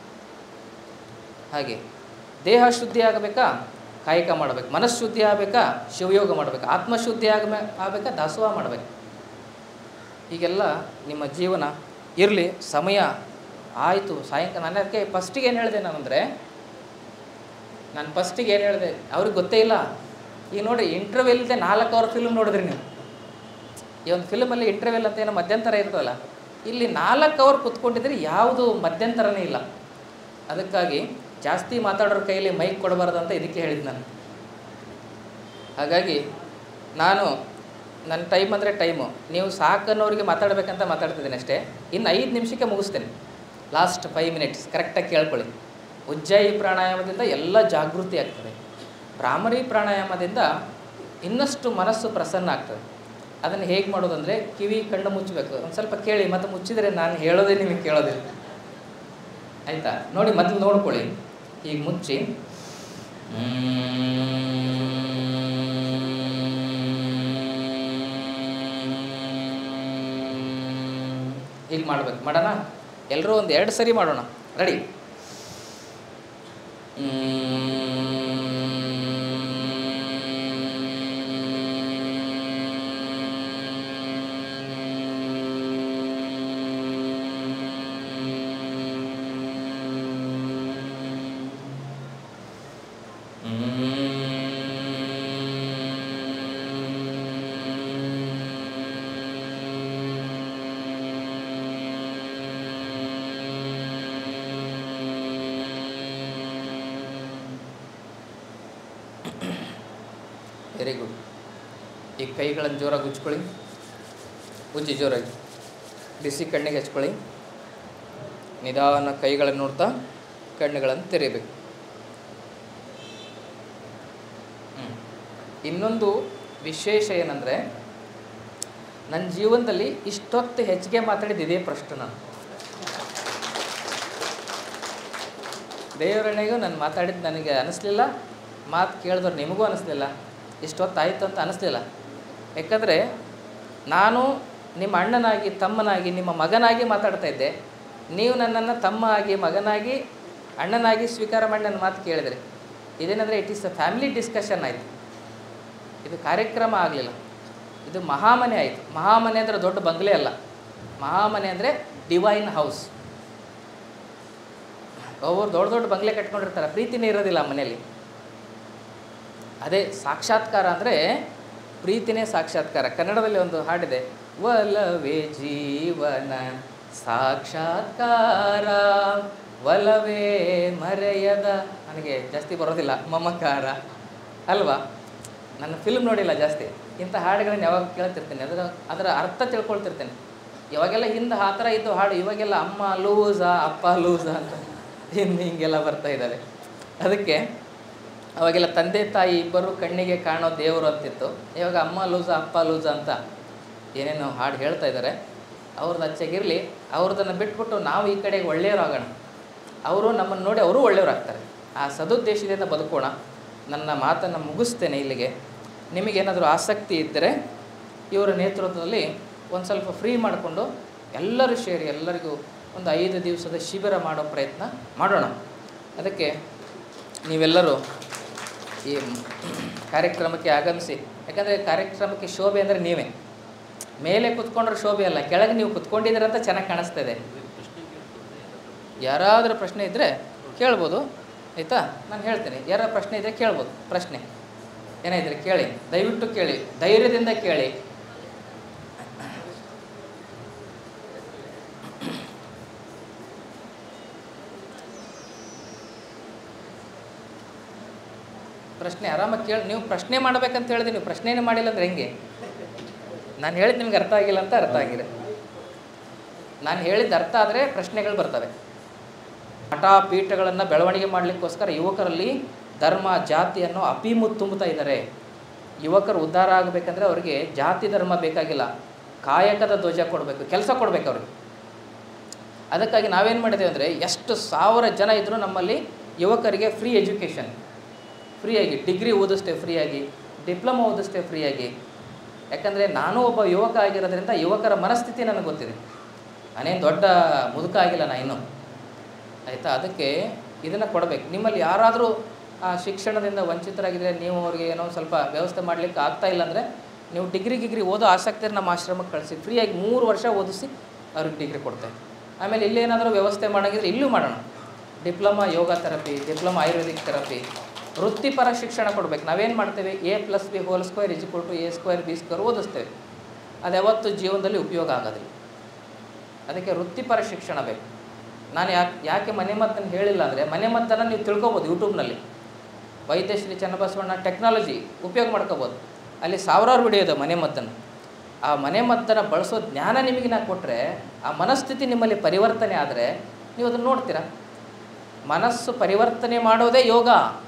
Speaker 1: ಹಾಗೆ ದೇಹ ಶುದ್ಧಿ ಆಗಬೇಕಾ ಕಾಯಕ ಮಾಡಬೇಕು ಮನಃಶುದ್ಧಿ ಆಗಬೇಕಾ ಶಿವಯೋಗ ಮಾಡಬೇಕು ಆತ್ಮಶುದ್ಧಿ ಆಗಬೇ ಆಗಬೇಕಾ ದಾಸೋಹ ಮಾಡಬೇಕು ಹೀಗೆಲ್ಲ ನಿಮ್ಮ ಜೀವನ ಇರಲಿ ಸಮಯ ಆಯಿತು ಸಾಯಂಕಾಲ ನಾನು ಅದಕ್ಕೆ ಫಸ್ಟಿಗೆ ಏನು ಹೇಳಿದೆ ನಾನಂದರೆ ನಾನು ಫಸ್ಟಿಗೆ ಏನು ಹೇಳಿದೆ ಅವ್ರಿಗೆ ಗೊತ್ತೇ ಇಲ್ಲ ಈಗ ನೋಡಿ ಇಂಟರ್ವ್ಯೂ ಇಲ್ಲದೆ ನಾಲ್ಕು ಅವರ್ ಫಿಲ್ಮ್ ನೋಡಿದ್ರಿ ನೀವು ಈ ಒಂದು ಫಿಲ್ಮಲ್ಲಿ ಇಂಟರ್ವ್ಯೂಲ್ ಅಂತ ಏನೋ ಮಧ್ಯಂತರ ಇರ್ತದಲ್ಲ ಇಲ್ಲಿ ನಾಲ್ಕು ಅವರ್ ಕುತ್ಕೊಂಡಿದ್ರೆ ಯಾವುದು ಮಧ್ಯಂತರನೇ ಇಲ್ಲ ಅದಕ್ಕಾಗಿ ಜಾಸ್ತಿ ಮಾತಾಡೋರ ಕೈಯಲ್ಲಿ ಮೈಕ್ ಕೊಡಬಾರ್ದು ಅಂತ ಇದಕ್ಕೆ ಹೇಳಿದ್ದು ನಾನು ಹಾಗಾಗಿ ನಾನು ನನ್ನ ಟೈಮ್ ಅಂದರೆ ಟೈಮು ನೀವು ಸಾಕನ್ನೋರಿಗೆ ಮಾತಾಡಬೇಕಂತ ಮಾತಾಡ್ತಿದ್ದೀನಿ ಅಷ್ಟೇ ಇನ್ನು ಐದು ನಿಮಿಷಕ್ಕೆ ಮುಗಿಸ್ತೇನೆ ಲಾಸ್ಟ್ ಫೈವ್ ಮಿನಿಟ್ಸ್ ಕರೆಕ್ಟಾಗಿ ಕೇಳ್ಕೊಳ್ಳಿ ಉಜ್ಜಾಯಿ ಪ್ರಾಣಾಯಾಮದಿಂದ ಎಲ್ಲ ಜಾಗೃತಿ ಆಗ್ತದೆ ಭ್ರಾಮರಿ ಪ್ರಾಣಾಯಾಮದಿಂದ ಇನ್ನಷ್ಟು ಮನಸ್ಸು ಪ್ರಸನ್ನ ಆಗ್ತದೆ ಅದನ್ನು ಹೇಗೆ ಮಾಡೋದಂದರೆ ಕಿವಿ ಕಣ್ಣು ಮುಚ್ಚಬೇಕು ಒಂದು ಸ್ವಲ್ಪ ಕೇಳಿ ಮತ್ತು ಮುಚ್ಚಿದರೆ ನಾನು ಹೇಳೋದೇ ನಿಮಗೆ ಕೇಳೋದಿಲ್ಲ ಆಯಿತಾ ನೋಡಿ ಮೊದಲು ನೋಡ್ಕೊಳ್ಳಿ ಈಗ ಮುಚ್ಚಿ ಹೀಗೆ ಮಾಡ್ಬೇಕು ಮಾಡೋಣ ಎಲ್ಲರೂ ಒಂದು ಎರಡು ಸರಿ ಮಾಡೋಣ ರೆಡಿ ವೆರಿ ಗುಡ್ ಈ ಕೈಗಳನ್ನು ಜೋರಾಗಿ ಉಜ್ಕೊಳ್ಳಿ ಉಜ್ಜಿ ಜೋರಾಗಿ ಬಿಸಿ ಕಣ್ಣಿಗೆ ಹಚ್ಕೊಳ್ಳಿ ನಿಧಾನ ಕೈಗಳನ್ನು ನೋಡ್ತಾ ಕಣ್ಣುಗಳನ್ನು ತೆರೀಬೇಕು ಹ್ಮ್. ಇನ್ನೊಂದು ವಿಶೇಷ ಏನಂದರೆ ನನ್ನ ಜೀವನದಲ್ಲಿ ಇಷ್ಟೊತ್ತು ಹೆಚ್ಚಿಗೆ ಮಾತಾಡಿದ ಇದೇ ಪ್ರಶ್ನೆ ನಾನು ದೇವರಣೆಗೂ ನಾನು ಮಾತಾಡಿದ್ದು ನನಗೆ ಅನಿಸ್ಲಿಲ್ಲ ಮಾತು ಕೇಳಿದವ್ರು ನಿಮಗೂ ಅನಿಸ್ಲಿಲ್ಲ ಇಷ್ಟೊತ್ತು ಆಯಿತು ಅಂತ ಅನಿಸ್ಲಿಲ್ಲ ಯಾಕಂದರೆ ನಾನು ನಿಮ್ಮ ಅಣ್ಣನಾಗಿ ತಮ್ಮನಾಗಿ ನಿಮ್ಮ ಮಗನಾಗಿ ಮಾತಾಡ್ತಾ ಇದ್ದೆ ನೀವು ನನ್ನನ್ನು ತಮ್ಮ ಆಗಿ ಮಗನಾಗಿ ಅಣ್ಣನಾಗಿ ಸ್ವೀಕಾರ ಮಾಡಿ ನನ್ನ ಮಾತು ಕೇಳಿದ್ರಿ ಇದೇನಂದರೆ it is a family discussion ಆಯಿತು ಇದು ಕಾರ್ಯಕ್ರಮ ಆಗಲಿಲ್ಲ ಇದು ಮಹಾಮನೆ ಆಯಿತು ಮಹಾಮನೆ ಅಂದರೆ ದೊಡ್ಡ ಬಂಗ್ಲೆ ಅಲ್ಲ ಮಹಾಮನೆ ಅಂದರೆ ಡಿವೈನ್ ಹೌಸ್ ಒಬ್ಬರು ದೊಡ್ಡ ದೊಡ್ಡ ಬಂಗ್ಲೆ ಕಟ್ಕೊಂಡಿರ್ತಾರೆ ಪ್ರೀತಿನೇ ಇರೋದಿಲ್ಲ ಆ ಮನೆಯಲ್ಲಿ ಅದೇ ಸಾಕ್ಷಾತ್ಕಾರ ಅಂದರೆ ಪ್ರೀತಿನೇ ಸಾಕ್ಷಾತ್ಕಾರ ಕನ್ನಡದಲ್ಲಿ ಒಂದು ಹಾಡಿದೆ ಒಲವೇ ಜೀವನ ಸಾಕ್ಷಾತ್ಕಾರ ಒಲವೇ ಮರೆಯದ ನನಗೆ ಜಾಸ್ತಿ ಬರೋದಿಲ್ಲ ಮಮಕಾರ ಅಲ್ವಾ ನನ್ನ ಫಿಲ್ಮ್ ನೋಡಿಲ್ಲ ಜಾಸ್ತಿ ಇಂಥ ಹಾಡುಗಳನ್ನ ಯಾವಾಗ ಕೇಳ್ತಿರ್ತೀನಿ ಅದರ ಅದರ ಅರ್ಥ ತಿಳ್ಕೊಳ್ತಿರ್ತೇನೆ ಯಾವಾಗೆಲ್ಲ ಹಿಂದೆ ಆ ಥರ ಇದ್ದು ಹಾಡು ಇವಾಗೆಲ್ಲ ಅಮ್ಮ ಲೂಸ ಅಪ್ಪ ಲೂಸ ಅಂತ ಹಿಂದೆ ಹಿಂಗೆಲ್ಲ ಬರ್ತಾ ಇದ್ದಾರೆ ಅದಕ್ಕೆ ಅವಾಗೆಲ್ಲ ತಂದೆ ತಾಯಿ ಇಬ್ಬರು ಕಣ್ಣಿಗೆ ಕಾಣೋ ದೇವರು ಅಂತಿತ್ತು ಇವಾಗ ಅಮ್ಮ ಲೂಸ ಅಪ್ಪ ಲೂಸ ಅಂತ ಏನೇನೋ ಹಾಡು ಹೇಳ್ತಾ ಇದ್ದಾರೆ ಅವ್ರದ್ದು ಅಚ್ಚಗಿರಲಿ ಅವ್ರದನ್ನು ಬಿಟ್ಬಿಟ್ಟು ನಾವು ಈ ಕಡೆಗೆ ಒಳ್ಳೆಯವರಾಗೋಣ ಅವರು ನಮ್ಮನ್ನು ನೋಡಿ ಅವರು ಒಳ್ಳೆಯವರಾಗ್ತಾರೆ ಆ ಸದುದ್ದೇಶದಿಂದ ಬದುಕೋಣ ನನ್ನ ಮಾತನ್ನು ಮುಗಿಸ್ತೇನೆ ಇಲ್ಲಿಗೆ ನಿಮಗೇನಾದರೂ ಆಸಕ್ತಿ ಇದ್ದರೆ ಇವರ ನೇತೃತ್ವದಲ್ಲಿ ಒಂದು ಸ್ವಲ್ಪ ಫ್ರೀ ಮಾಡಿಕೊಂಡು ಎಲ್ಲರೂ ಸೇರಿ ಎಲ್ಲರಿಗೂ ಒಂದು ಐದು ದಿವಸದ ಶಿಬಿರ ಮಾಡೋ ಪ್ರಯತ್ನ ಮಾಡೋಣ ಅದಕ್ಕೆ ನೀವೆಲ್ಲರೂ ಈ ಕಾರ್ಯಕ್ರಮಕ್ಕೆ ಆಗಮಿಸಿ ಯಾಕಂದರೆ ಕಾರ್ಯಕ್ರಮಕ್ಕೆ ಶೋಭೆ ಅಂದರೆ ನೀವೇ ಮೇಲೆ ಕುತ್ಕೊಂಡ್ರೆ ಶೋಭೆ ಅಲ್ಲ ಕೆಳಗೆ ನೀವು ಕುತ್ಕೊಂಡಿದ್ದೀರ ಅಂತ ಚೆನ್ನಾಗಿ ಕಾಣಿಸ್ತದೆ ಯಾರಾದರೂ ಪ್ರಶ್ನೆ ಇದ್ದರೆ ಕೇಳ್ಬೋದು ಆಯಿತಾ ನಾನು ಹೇಳ್ತೇನೆ ಯಾರ ಪ್ರಶ್ನೆ ಇದ್ದರೆ ಕೇಳ್ಬೋದು ಪ್ರಶ್ನೆ ಏನಾಯ್ತು ಕೇಳಿ ದಯವಿಟ್ಟು ಕೇಳಿ ಧೈರ್ಯದಿಂದ ಕೇಳಿ ಪ್ರಶ್ನೆ ಆರಾಮಾಗಿ ಕೇಳಿ ನೀವು ಪ್ರಶ್ನೆ ಮಾಡ್ಬೇಕಂತ ಹೇಳಿದೆ ನೀವು ಪ್ರಶ್ನೆನೇ ಮಾಡಿಲ್ಲ ಅಂದ್ರೆ ಹೆಂಗೆ ನಾನು ಹೇಳಿದ್ದು ನಿಮ್ಗೆ ಅರ್ಥ ಆಗಿಲ್ಲ ಅಂತ ಅರ್ಥ ಆಗಿದೆ ನಾನು ಹೇಳಿದ್ದು ಅರ್ಥ ಆದರೆ ಪ್ರಶ್ನೆಗಳು ಬರ್ತವೆ ಮಠ ಪೀಠಗಳನ್ನು ಬೆಳವಣಿಗೆ ಮಾಡಲಿಕ್ಕೋಸ್ಕರ ಯುವಕರಲ್ಲಿ ಧರ್ಮ ಜಾತಿ ಅನ್ನೋ ಅಪೀಮು ತುಂಬುತ್ತಾ ಇದ್ದಾರೆ ಯುವಕರು ಉದ್ಧಾರ ಆಗಬೇಕಂದ್ರೆ ಅವರಿಗೆ ಜಾತಿ ಧರ್ಮ ಬೇಕಾಗಿಲ್ಲ ಕಾಯಕದ ಧ್ವಜ ಕೊಡಬೇಕು ಕೆಲಸ ಕೊಡಬೇಕು ಅವ್ರಿಗೆ ಅದಕ್ಕಾಗಿ ನಾವೇನು ಮಾಡಿದ್ದೇವೆ ಅಂದರೆ ಎಷ್ಟು ಸಾವಿರ ಜನ ಇದ್ದರೂ ನಮ್ಮಲ್ಲಿ ಯುವಕರಿಗೆ ಫ್ರೀ ಎಜುಕೇಷನ್ ಫ್ರೀಯಾಗಿ ಡಿಗ್ರಿ ಓದಿಸ್ತೇವೆ ಫ್ರೀಯಾಗಿ ಡಿಪ್ಲೊಮಾ ಓದಿಸ್ತೇವೆ ಫ್ರೀಯಾಗಿ ಯಾಕಂದರೆ ನಾನು ಒಬ್ಬ ಯುವಕ ಆಗಿರೋದ್ರಿಂದ ಯುವಕರ ಮನಸ್ಥಿತಿ ನನಗೆ ಗೊತ್ತಿದೆ ನಾನೇನು ದೊಡ್ಡ ಮುದುಕ ಆಗಿಲ್ಲ ನಾ ಇನ್ನೂ ಆಯಿತಾ ಅದಕ್ಕೆ ಇದನ್ನು ಕೊಡಬೇಕು ನಿಮ್ಮಲ್ಲಿ ಯಾರಾದರೂ ಆ ಶಿಕ್ಷಣದಿಂದ ವಂಚಿತರಾಗಿದ್ದರೆ ನೀವು ಅವ್ರಿಗೆ ಏನೋ ಒಂದು ಸ್ವಲ್ಪ ವ್ಯವಸ್ಥೆ ಮಾಡಲಿಕ್ಕೆ ಆಗ್ತಾ ಇಲ್ಲ ಅಂದರೆ ನೀವು ಡಿಗ್ರಿ ಗಿಗ್ರಿ ಓದೋ ಆಸಕ್ತಿ ನಮ್ಮ ಆಶ್ರಮಕ್ಕೆ ಕಳಿಸಿ ಫ್ರೀಯಾಗಿ ಮೂರು ವರ್ಷ ಓದಿಸಿ ಅವ್ರಿಗೆ ಡಿಗ್ರಿ ಕೊಡ್ತೇವೆ ಆಮೇಲೆ ಇಲ್ಲೇನಾದರೂ ವ್ಯವಸ್ಥೆ ಮಾಡೋಂಗಿದ್ರೆ ಇಲ್ಲೂ ಮಾಡೋಣ diploma yoga therapy diploma ayurvedic therapy ವೃತ್ತಿಪರ ಶಿಕ್ಷಣ ಕೊಡಬೇಕು ನಾವೇನು ಮಾಡ್ತೇವೆ A plus B whole square is to A square B square ಓದಿಸ್ತೇವೆ ಅದು ಯಾವತ್ತೂ ಜೀವನದಲ್ಲಿ ಉಪಯೋಗ ಆಗೋದಿಲ್ಲ ಅದಕ್ಕೆ ವೃತ್ತಿಪರ ಶಿಕ್ಷಣ ಬೇಕು ನಾನು ಯಾಕೆ ಯಾಕೆ ಮನೆ ಮದ್ದನ್ನು ಹೇಳಿಲ್ಲ ಅಂದರೆ ಮನೆ ಮದ್ದನ್ನು ನೀವು ತಿಳ್ಕೊಬೋದು ಯೂಟ್ಯೂಬ್ನಲ್ಲಿ ವೈದ್ಯಶ್ರೀ ಚನ್ನಬಸವಣ್ಣ ಟೆಕ್ನಾಲಜಿ ಉಪಯೋಗ ಮಾಡ್ಕೋಬೋದು ಅಲ್ಲಿ ಸಾವಿರಾರು ವಿಡಿಯೋ ಇದೆ ಮನೆ ಮದ್ದನ್ನು ಆ ಮನೆ ಮದ್ದನ್ನು ಬಳಸೋ ಜ್ಞಾನ ನಿಮಗೆ ನಾ ಕೊಟ್ಟರೆ ಆ ಮನಸ್ಥಿತಿ ನಿಮ್ಮಲ್ಲಿ ಪರಿವರ್ತನೆ ಆದರೆ ನೀವು ಅದನ್ನು ನೋಡ್ತೀರಾ ಮನಸ್ಸು ಪರಿವರ್ತನೆ ಮಾಡೋದೇ ಯೋಗ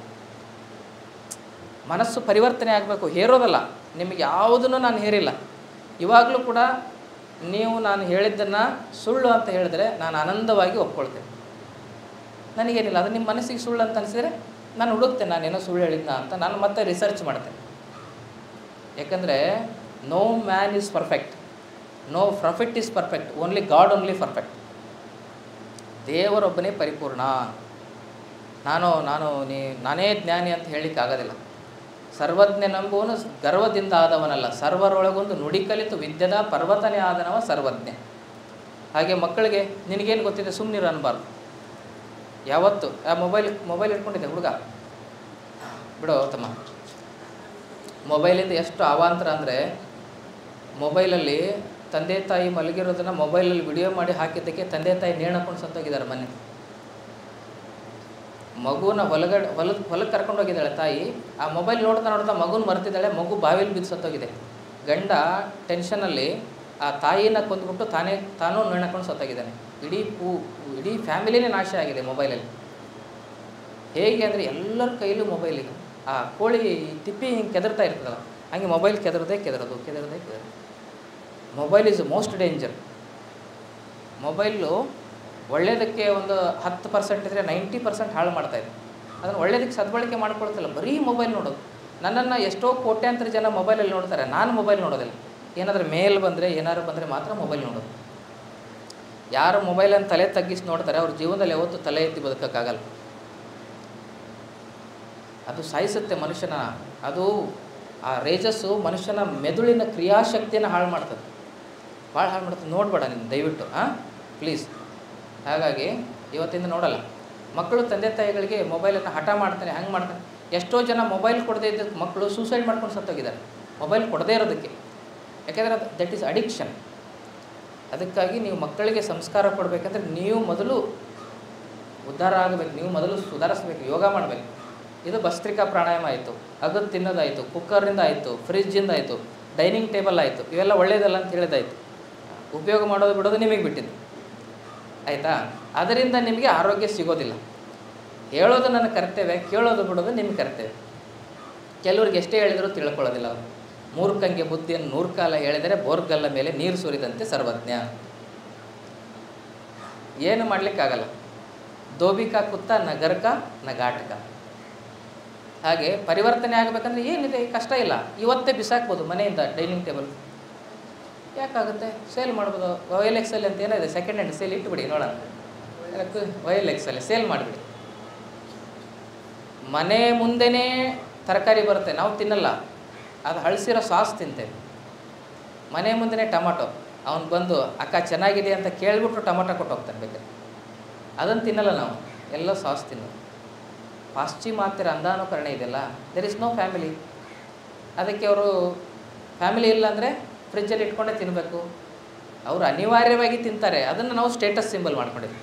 Speaker 1: ಮನಸ್ಸು ಪರಿವರ್ತನೆ ಆಗಬೇಕು ಹೇರೋದಲ್ಲ ನಿಮಗೆ ಯಾವುದನ್ನು ನಾನು ಹೇರಿಲ್ಲ ಇವಾಗಲೂ ಕೂಡ ನೀವು ನಾನು ಹೇಳಿದ್ದನ್ನು ಸುಳ್ಳು ಅಂತ ಹೇಳಿದ್ರೆ ನಾನು ಆನಂದವಾಗಿ ಒಪ್ಕೊಳ್ತೇನೆ ನನಗೇನಿಲ್ಲ ಅದು ನಿಮ್ಮ ಮನಸ್ಸಿಗೆ ಸುಳ್ಳು ಅಂತ ಅನಿಸಿದರೆ ನಾನು ಹುಡುಕ್ತೇನೆ ನಾನೇನೋ ಸುಳ್ಳು ಹೇಳಿದ್ನ ಅಂತ ನಾನು ಮತ್ತೆ ರಿಸರ್ಚ್ ಮಾಡ್ತೇನೆ ಯಾಕಂದರೆ no man is perfect no prophet is perfect only God only perfect ದೇವರೊಬ್ಬನೇ ಪರಿಪೂರ್ಣ ನಾನು ನಾನು ನೀ ನಾನೇ ಜ್ಞಾನಿ ಅಂತ ಹೇಳಲಿಕ್ಕೆ ಆಗೋದಿಲ್ಲ ಸರ್ವಜ್ಞ ನಂಬುವನು ಗರ್ವದಿಂದ ಆದವನಲ್ಲ ಸರ್ವರೊಳಗೊಂದು ನುಡಿ ಕಲಿತು ವಿದ್ಯದ ಪರ್ವತನೇ ಆದನವ ಸರ್ವಜ್ಞ ಹಾಗೆ ಮಕ್ಕಳಿಗೆ ನಿನಗೇನು ಗೊತ್ತಿದೆ ಸುಮ್ಮನಿರು ಅನ್ಬಾರ್ದು ಯಾವತ್ತು ಆ ಮೊಬೈಲ್ ಮೊಬೈಲ್ ಇಟ್ಕೊಂಡಿದ್ದೆ ಹುಡುಗ ಬಿಡೋ ತಮ್ಮ ಮೊಬೈಲಿಂದ ಎಷ್ಟು ಅವಾಂತರ ಅಂದರೆ ಮೊಬೈಲಲ್ಲಿ ತಂದೆ ತಾಯಿ ಮಲಗಿರೋದನ್ನು ಮೊಬೈಲಲ್ಲಿ ವಿಡಿಯೋ ಮಾಡಿ ಹಾಕಿದ್ದಕ್ಕೆ ತಂದೆ ತಾಯಿ ನೇಣು ಹಾಕೊಂಡು ಸತ್ತೋಗಿದ್ದಾರೆ ಮನೆ ಮಗುನ ಹೊಲಗಡೆ ಹೊಲದ ಹೊಲಕ್ಕೆ ಕರ್ಕೊಂಡು ಹೋಗಿದ್ದಾಳೆ ತಾಯಿ ಆ ಮೊಬೈಲ್ ನೋಡ್ತಾ ನೋಡ್ತಾ ಮಗುನ ಮರ್ತಿದ್ದಾಳೆ ಮಗು ಬಾವಿಲಿ ಬಿದ್ದು ಸತ್ತೋಗಿದೆ ಗಂಡ ಟೆನ್ಷನಲ್ಲಿ ಆ ತಾಯಿನ ಕೊಂದ್ಬಿಟ್ಟು ತಾನೇ ತಾನೂ ನೇಣು ಹಾಕೊಂಡು ಸತ್ತೋಗಿದ್ದಾನೆ ಇಡೀ ಪೂ ಇಡೀ ಫ್ಯಾಮಿಲಿನೇ ನಾಶ ಆಗಿದೆ ಮೊಬೈಲಲ್ಲಿ ಹೇಗೆ ಅಂದರೆ ಎಲ್ಲರ ಕೈಲೂ ಮೊಬೈಲ್ ಈಗ ಆ ಕೋಳಿ ತಿಪ್ಪಿ ಹಿಂಗೆ ಕೆದರ್ತಾ ಇರ್ತದಲ್ಲ ಹಂಗೆ ಮೊಬೈಲ್ ಕೆದರದೆ ಕೆದರೋದು ಕೆದರದೆ ಕೆದರೋದು mobile is most danger mobile ಒಳ್ಳೆಯದಕ್ಕೆ ಒಂದು ಹತ್ತು ಪರ್ಸೆಂಟ್ ಇದ್ದರೆ ನೈಂಟಿ ಪರ್ಸೆಂಟ್ ಹಾಳು ಮಾಡ್ತಾಯಿದೆ ಅದನ್ನು ಒಳ್ಳೆಯದಕ್ಕೆ ಸದ್ಬಳಕೆ ಮಾಡ್ಕೊಳ್ತಿಲ್ಲ ಬರೀ ಮೊಬೈಲ್ ನೋಡೋದು ನನ್ನನ್ನು ಎಷ್ಟೋ ಕೋಟ್ಯಾಂತರ ಜನ ಮೊಬೈಲಲ್ಲಿ ನೋಡ್ತಾರೆ ನಾನು ಮೊಬೈಲ್ ನೋಡೋದಿಲ್ಲ ಏನಾದರೂ ಮೇಲ್ ಬಂದರೆ ಏನಾದ್ರು ಬಂದರೆ ಮಾತ್ರ ಮೊಬೈಲ್ ನೋಡೋದು ಯಾರು ಮೊಬೈಲನ್ನು ತಲೆ ತಗ್ಗಿಸಿ ನೋಡ್ತಾರೆ ಅವ್ರ ಜೀವನದಲ್ಲಿ ಯಾವತ್ತೂ ತಲೆ ಎತ್ತಿ ಬದುಕೋಕ್ಕಾಗಲ್ಲ ಅದು ಸಾಯಿಸುತ್ತೆ ಮನುಷ್ಯನ ಅದು ಆ ರೇಜಸ್ಸು ಮನುಷ್ಯನ ಮೆದುಳಿನ ಕ್ರಿಯಾಶಕ್ತಿಯನ್ನು ಹಾಳು ಮಾಡ್ತದೆ ಭಾಳ ಹಾಳು ಮಾಡ್ತದೆ ನೋಡಬೇಡ ನೀನು ದಯವಿಟ್ಟು ಹಾಂ ಪ್ಲೀಸ್ ಹಾಗಾಗಿ ಇವತ್ತಿಂದ ನೋಡಲ್ಲ ಮಕ್ಕಳು ತಂದೆ ತಾಯಿಗಳಿಗೆ ಮೊಬೈಲನ್ನು ಹಠ ಮಾಡ್ತಾನೆ ಹಂಗೆ ಮಾಡ್ತಾನೆ ಎಷ್ಟೋ ಜನ ಮೊಬೈಲ್ ಕೊಡದೇ ಇದ್ದ ಮಕ್ಕಳು ಸೂಸೈಡ್ ಮಾಡ್ಕೊಂಡು ಸತ್ತೋಗಿದ್ದಾರೆ ಮೊಬೈಲ್ ಕೊಡದೇ ಇರೋದಕ್ಕೆ ಯಾಕೆಂದರೆ ಅದು ದಟ್ ಈಸ್ ಅಡಿಕ್ಷನ್ ಅದಕ್ಕಾಗಿ ನೀವು ಮಕ್ಕಳಿಗೆ ಸಂಸ್ಕಾರ ಕೊಡಬೇಕಂದ್ರೆ ನೀವು ಮೊದಲು ಉದ್ಧಾರ ಆಗಬೇಕು ನೀವು ಮೊದಲು ಸುಧಾರಿಸ್ಬೇಕು ಯೋಗ ಮಾಡಬೇಕು ಇದು ಭಸ್ತ್ರಿಕಾ ಪ್ರಾಣಾಯಾಮ ಆಯಿತು ಅಗದು ತಿನ್ನೋದಾಯಿತು ಕುಕ್ಕರಿಂದ ಆಯಿತು ಫ್ರಿಜ್ಜಿಂದ ಆಯಿತು ಡೈನಿಂಗ್ ಟೇಬಲ್ ಆಯಿತು ಇವೆಲ್ಲ ಒಳ್ಳೆಯದಲ್ಲ ಅಂತ ಹೇಳಿದಾಯಿತು ಉಪಯೋಗ ಮಾಡೋದು ಬಿಡೋದು ನಿಮಗೆ ಬಿಟ್ಟಿದ್ದು ಆಯಿತಾ ಅದರಿಂದ ನಿಮಗೆ ಆರೋಗ್ಯ ಸಿಗೋದಿಲ್ಲ ಹೇಳೋದು ನನ್ನ ಕರ್ತವ್ಯ ಕೇಳೋದು ಬಿಡೋದು ನಿಮ್ಮ ಕರ್ತವ್ಯ ಕೆಲವ್ರಿಗೆ ಎಷ್ಟೇ ಹೇಳಿದರೂ ತಿಳ್ಕೊಳ್ಳೋದಿಲ್ಲ ಅವರು ಮೂರ್ಖಂಗೆ ಬುದ್ಧಿಯನ್ನು ನೂರು ಕಾಲ ಹೇಳಿದರೆ ಬೋರ್ಗಲ್ಲ ಮೇಲೆ ನೀರು ಸುರಿದಂತೆ ಸರ್ವಜ್ಞ ಏನು ಮಾಡಲಿಕ್ಕಾಗಲ್ಲ ದೋಬಿಕಾ ಕುತ್ತ ನ ಗರ್ಕ ನ ಘಾಟಕ ಹಾಗೆ ಪರಿವರ್ತನೆ ಆಗಬೇಕಂದ್ರೆ ಏನಿದೆ ಕಷ್ಟ ಇಲ್ಲ ಇವತ್ತೇ ಬಿಸಾಕ್ಬೋದು ಮನೆಯಿಂದ ಡೈನಿಂಗ್ ಟೇಬಲ್ ಯಾಕಾಗುತ್ತೆ ಸೇಲ್ ಮಾಡ್ಬೋದು ವೈಲ್ ಎಕ್ಸಲ್ಲಿ ಅಂತ ಏನಿದೆ ಸೆಕೆಂಡ್ ಹ್ಯಾಂಡ್ ಸೇಲ್ ಇಟ್ಬಿಡಿ ನೋಡೋಣ ವೈಲ್ ಎಕ್ಸಲ್ಲಿ ಸೇಲ್ ಮಾಡಿಬಿಡಿ ಮನೆ ಮುಂದೆನೇ ತರಕಾರಿ ಬರುತ್ತೆ ನಾವು ತಿನ್ನಲ್ಲ ಅದು ಹಳಸಿರೋ ಸಾಸ್ ತಿಂತೇವೆ ಮನೆ ಮುಂದೆನೇ ಟೊಮಾಟೊ ಅವ್ನು ಬಂದು ಅಕ್ಕ ಚೆನ್ನಾಗಿದೆ ಅಂತ ಕೇಳಿಬಿಟ್ಟು ಟೊಮಾಟೊ ಕೊಟ್ಟು ಹೋಗ್ತಾನೆ ಬೇಕಾದ್ರೆ ಅದನ್ನು ತಿನ್ನಲ್ಲ ನಾವು ಎಲ್ಲ ಸಾಸ್ ತಿನ್ನೋದು ಪಾಶ್ಚಿಮಾತ್ಯರ ಅಂಧಾನುಕರಣೆ ಇದೆಯಲ್ಲ ದೆರ್ ಇಸ್ ನೋ ಫ್ಯಾಮಿಲಿ ಅದಕ್ಕೆ ಅವರು ಫ್ಯಾಮಿಲಿ ಇಲ್ಲ ಅಂದರೆ ಫ್ರಿಜ್ಜಲ್ಲಿ ಇಟ್ಕೊಂಡೇ ತಿನ್ನಬೇಕು ಅವರು ಅನಿವಾರ್ಯವಾಗಿ ತಿಂತಾರೆ ಅದನ್ನು ನಾವು ಸ್ಟೇಟಸ್ ಸಿಂಬಲ್ ಮಾಡ್ಕೊಂಡಿದ್ವಿ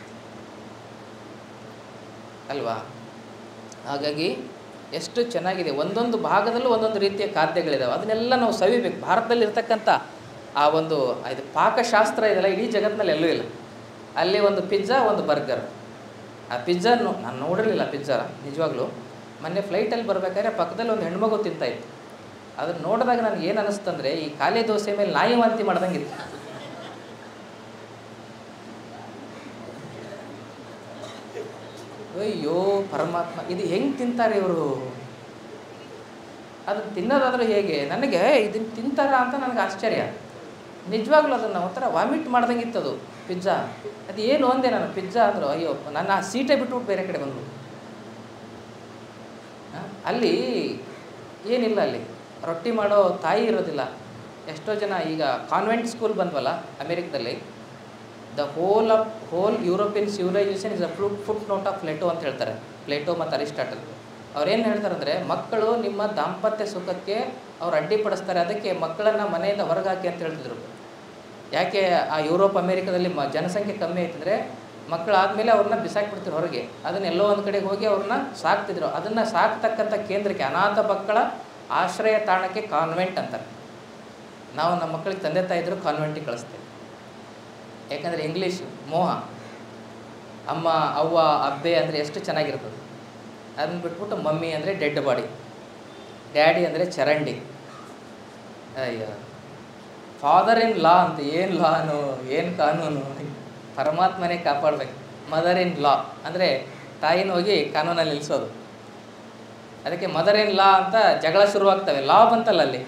Speaker 1: ಅಲ್ವಾ ಹಾಗಾಗಿ ಎಷ್ಟು ಚೆನ್ನಾಗಿದೆ ಒಂದೊಂದು ಭಾಗದಲ್ಲೂ ಒಂದೊಂದು ರೀತಿಯ ಖಾದ್ಯಗಳಿದಾವೆ ಅದನ್ನೆಲ್ಲ ನಾವು ಸವಿಬೇಕು ಭಾರತದಲ್ಲಿ ಇರ್ತಕ್ಕಂಥ ಆ ಒಂದು ಇದು ಪಾಕಶಾಸ್ತ್ರ ಇದೆಲ್ಲ ಇಡೀ ಜಗತ್ತಿನಲ್ಲಿ ಎಲ್ಲೂ ಇಲ್ಲ ಅಲ್ಲಿ ಒಂದು ಪಿಜ್ಜಾ ಒಂದು ಬರ್ಗರ್ ಆ ಪಿಜ್ಜಾನು ನಾನು ನೋಡಿರಲಿಲ್ಲ ಪಿಜ್ಜಾ ನಿಜವಾಗ್ಲೂ ಮೊನ್ನೆ ಫ್ಲೈಟಲ್ಲಿ ಬರ್ಬೇಕಾದ್ರೆ ಪಕ್ಕದಲ್ಲಿ ಒಂದು ಹೆಣ್ಮಗು ತಿಂತಾಯಿತ್ತು ಅದನ್ನು ನೋಡಿದಾಗ ನನಗೆ ಏನು ಅನ್ನಿಸ್ತಂದ್ರೆ ಈ ಖಾಲಿ ದೋಸೆ ಮೇಲೆ ನಾಯಿ ವಾಂತಿ ಮಾಡ್ದಂಗಿತ್ತು ಅಯ್ಯೋ ಪರಮಾತ್ಮ ಇದು ಹೆಂಗೆ ತಿಂತಾರೆ ಇವರು ಅದು ತಿನ್ನೋದಾದ್ರೆ ಹೇಗೆ ನನಗೆ ಇದನ್ನು ತಿಂತಾರ ಅಂತ ನನಗೆ ಆಶ್ಚರ್ಯ ನಿಜವಾಗ್ಲೂ ಅದನ್ನು ಒಂಥರ ವಾಮಿಟ್ ಮಾಡ್ದಂಗಿತ್ತು ಅದು ಪಿಜ್ಜಾ ಅದು ಏನು ಒಂದೇ ನಾನು ಪಿಜ್ಜಾ ಅಂದರು ಅಯ್ಯೋ ನನ್ನ ಆ ಸೀಟೇ ಬಿಟ್ಬಿಟ್ಟು ಬೇರೆ ಕಡೆ ಬಂದು ಅಲ್ಲಿ ಏನಿಲ್ಲ ಅಲ್ಲಿ ರೊಟ್ಟಿ ಮಾಡೋ ತಾಯಿ ಇರೋದಿಲ್ಲ ಎಷ್ಟೋ ಜನ ಈಗ ಕಾನ್ವೆಂಟ್ ಸ್ಕೂಲ್ ಬಂದ್ವಲ್ಲ ಅಮೇರಿಕದಲ್ಲಿ the whole of whole European civilization is a fruit footnote of Plato ಅಂತ ಹೇಳ್ತಾರೆ ಪ್ಲೇಟೋ ಮತ್ತು ಅರಿಸ್ಟಾಟಲ್ ಅವ್ರೇನು ಹೇಳ್ತಾರೆ ಅಂದರೆ ಮಕ್ಕಳು ನಿಮ್ಮ ದಾಂಪತ್ಯ ಸುಖಕ್ಕೆ ಅವ್ರು ಅಡ್ಡಿಪಡಿಸ್ತಾರೆ ಅದಕ್ಕೆ ಮಕ್ಕಳನ್ನು ಮನೆಯಿಂದ ಹೊರಗೆ ಹಾಕಿ ಅಂತ ಹೇಳ್ತಿದ್ರು ಯಾಕೆ ಆ ಯುರೋಪ್ ಅಮೇರಿಕಾದಲ್ಲಿ ಮ ಜನಸಂಖ್ಯೆ ಕಮ್ಮಿ ಆಯ್ತಂದರೆ ಮಕ್ಕಳಾದಮೇಲೆ ಅವ್ರನ್ನ ಬಿಸಾಕ್ಬಿಡ್ತಿರು ಹೊರಗೆ ಅದನ್ನ ಎಲ್ಲೋ ಒಂದು ಕಡೆಗೆ ಹೋಗಿ ಅವ್ರನ್ನ ಸಾಕ್ತಿದ್ರು ಅದನ್ನು ಸಾಕ್ತಕ್ಕಂಥ ಕೇಂದ್ರಕ್ಕೆ ಅನಾಥ ಮಕ್ಕಳ ಆಶ್ರಯ ತಾಣಕ್ಕೆ ಕಾನ್ವೆಂಟ್ ಅಂತಾರೆ ನಾವು ನಮ್ಮ ಮಕ್ಕಳಿಗೆ ತಂದೆ ತಾಯಿದ್ರು ಕಾನ್ವೆಂಟಿಗೆ ಕಳಿಸ್ತೇವೆ ಯಾಕಂದರೆ ಇಂಗ್ಲೀಷ್ ಮೋಹ ಅಮ್ಮ ಅವ್ವ ಅಬ್ಬೆ ಅಂದರೆ ಎಷ್ಟು ಚೆನ್ನಾಗಿರ್ತದೆ ಅದನ್ನ ಬಿಟ್ಬಿಟ್ಟು ಮಮ್ಮಿ ಅಂದರೆ ಡೆಡ್ ಬಾಡಿ ಡ್ಯಾಡಿ ಅಂದರೆ ಚರಂಡಿ ಅಯ್ಯೋ ಫಾದರ್ ಇನ್ ಲಾ ಅಂತ ಏನು ಲಾನು ಏನು ಕಾನೂನು ಪರಮಾತ್ಮನೇ ಕಾಪಾಡಬೇಕು ಮದರ್ ಇನ್ ಲಾ ಅಂದರೆ ತಾಯಿನ ಹೋಗಿ ಕಾನೂನಲ್ಲಿ ನಿಲ್ಲಿಸೋದು ಅದಕ್ಕೆ ಮದರ್ ಇನ್ ಲಾ ಅಂತ ಜಗಳ ಶುರುವಾಗ್ತವೆ ಲಾ ಬಂತಲ್ಲ ಅಲ್ಲಿ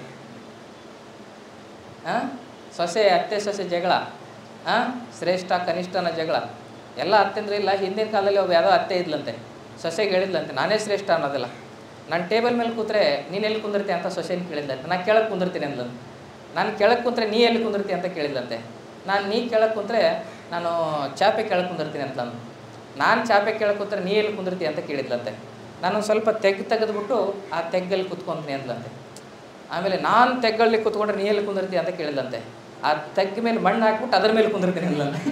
Speaker 1: ಹಾಂ ಸೊಸೆ ಅತ್ತೆ ಸೊಸೆ ಜಗಳ ಹಾಂ ಶ್ರೇಷ್ಠ ಕನಿಷ್ಠನ ಜಗಳ ಎಲ್ಲ ಅತ್ತೆಂದ್ರೆ ಇಲ್ಲ ಹಿಂದಿನ ಕಾಲದಲ್ಲಿ ಒಬ್ಬ ಯಾವುದೋ ಅತ್ತೆ ಇದ್ಲಂತೆ ಸೊಸೆಗೆ ಹೇಳಿದ್ಲಂತೆ ನಾನೇ ಶ್ರೇಷ್ಠ ಅನ್ನೋದಿಲ್ಲ ನಾನು ಟೇಬಲ್ ಮೇಲೆ ಕೂತ್ರೆ ನೀನು ಎಲ್ಲಿ ಕುಂದಿರ್ತಿ ಅಂತ ಸೊಸೆನ ಕೇಳಿದ್ಲಂತೆ ನಾನು ಕೆಳಗೆ ಕುಂದಿರ್ತೀನಿ ಅಂದ್ಲಂತೆ ನಾನು ಕೆಳಗೆ ಕುಂತ್ರೆ ನೀ ಎಲ್ಲಿ ಕುಂದಿರ್ತಿ ಅಂತ ಕೇಳಿದ್ಲಂತೆ ನಾನು ನೀ ಕೆಳಗೆ ಕುಂತ್ರೆ ನಾನು ಚಾಪೆ ಕೆಳಗೆ ಕುಂದಿರ್ತೀನಿ ಅಂತ ನಾನು ಚಾಪೆ ಕೆಳಗೆ ಕೂತ್ರೆ ನೀ ಎಲ್ಲಿ ಕುಂದಿರ್ತಿ ಅಂತ ಕೇಳಿದ್ಲಂತೆ ನಾನೊಂದು ಸ್ವಲ್ಪ ತೆಗ್ ತೆಗೆದ್ಬಿಟ್ಟು ಆ ತೆಗ್ಗಲ್ಲಿ ಕುತ್ಕೊಂತೀನಿ ಅಂದ್ಲಂತೆ ಆಮೇಲೆ ನಾನು ತೆಗ್ಗಲ್ಲಿ ಕುತ್ಕೊಂಡ್ರೆ ನೀ ಎಲ್ಲಿ ಕುಂದಿರ್ತಿ ಅಂತ ಕೇಳಿದಂತೆ ಆ ತೆಗ್ಗ ಮೇಲೆ ಮಣ್ಣು ಹಾಕ್ಬಿಟ್ಟು ಅದ್ರ ಮೇಲೆ ಕುಂದಿರ್ತೀನಿ ಅಂದ್ಲಂತೆ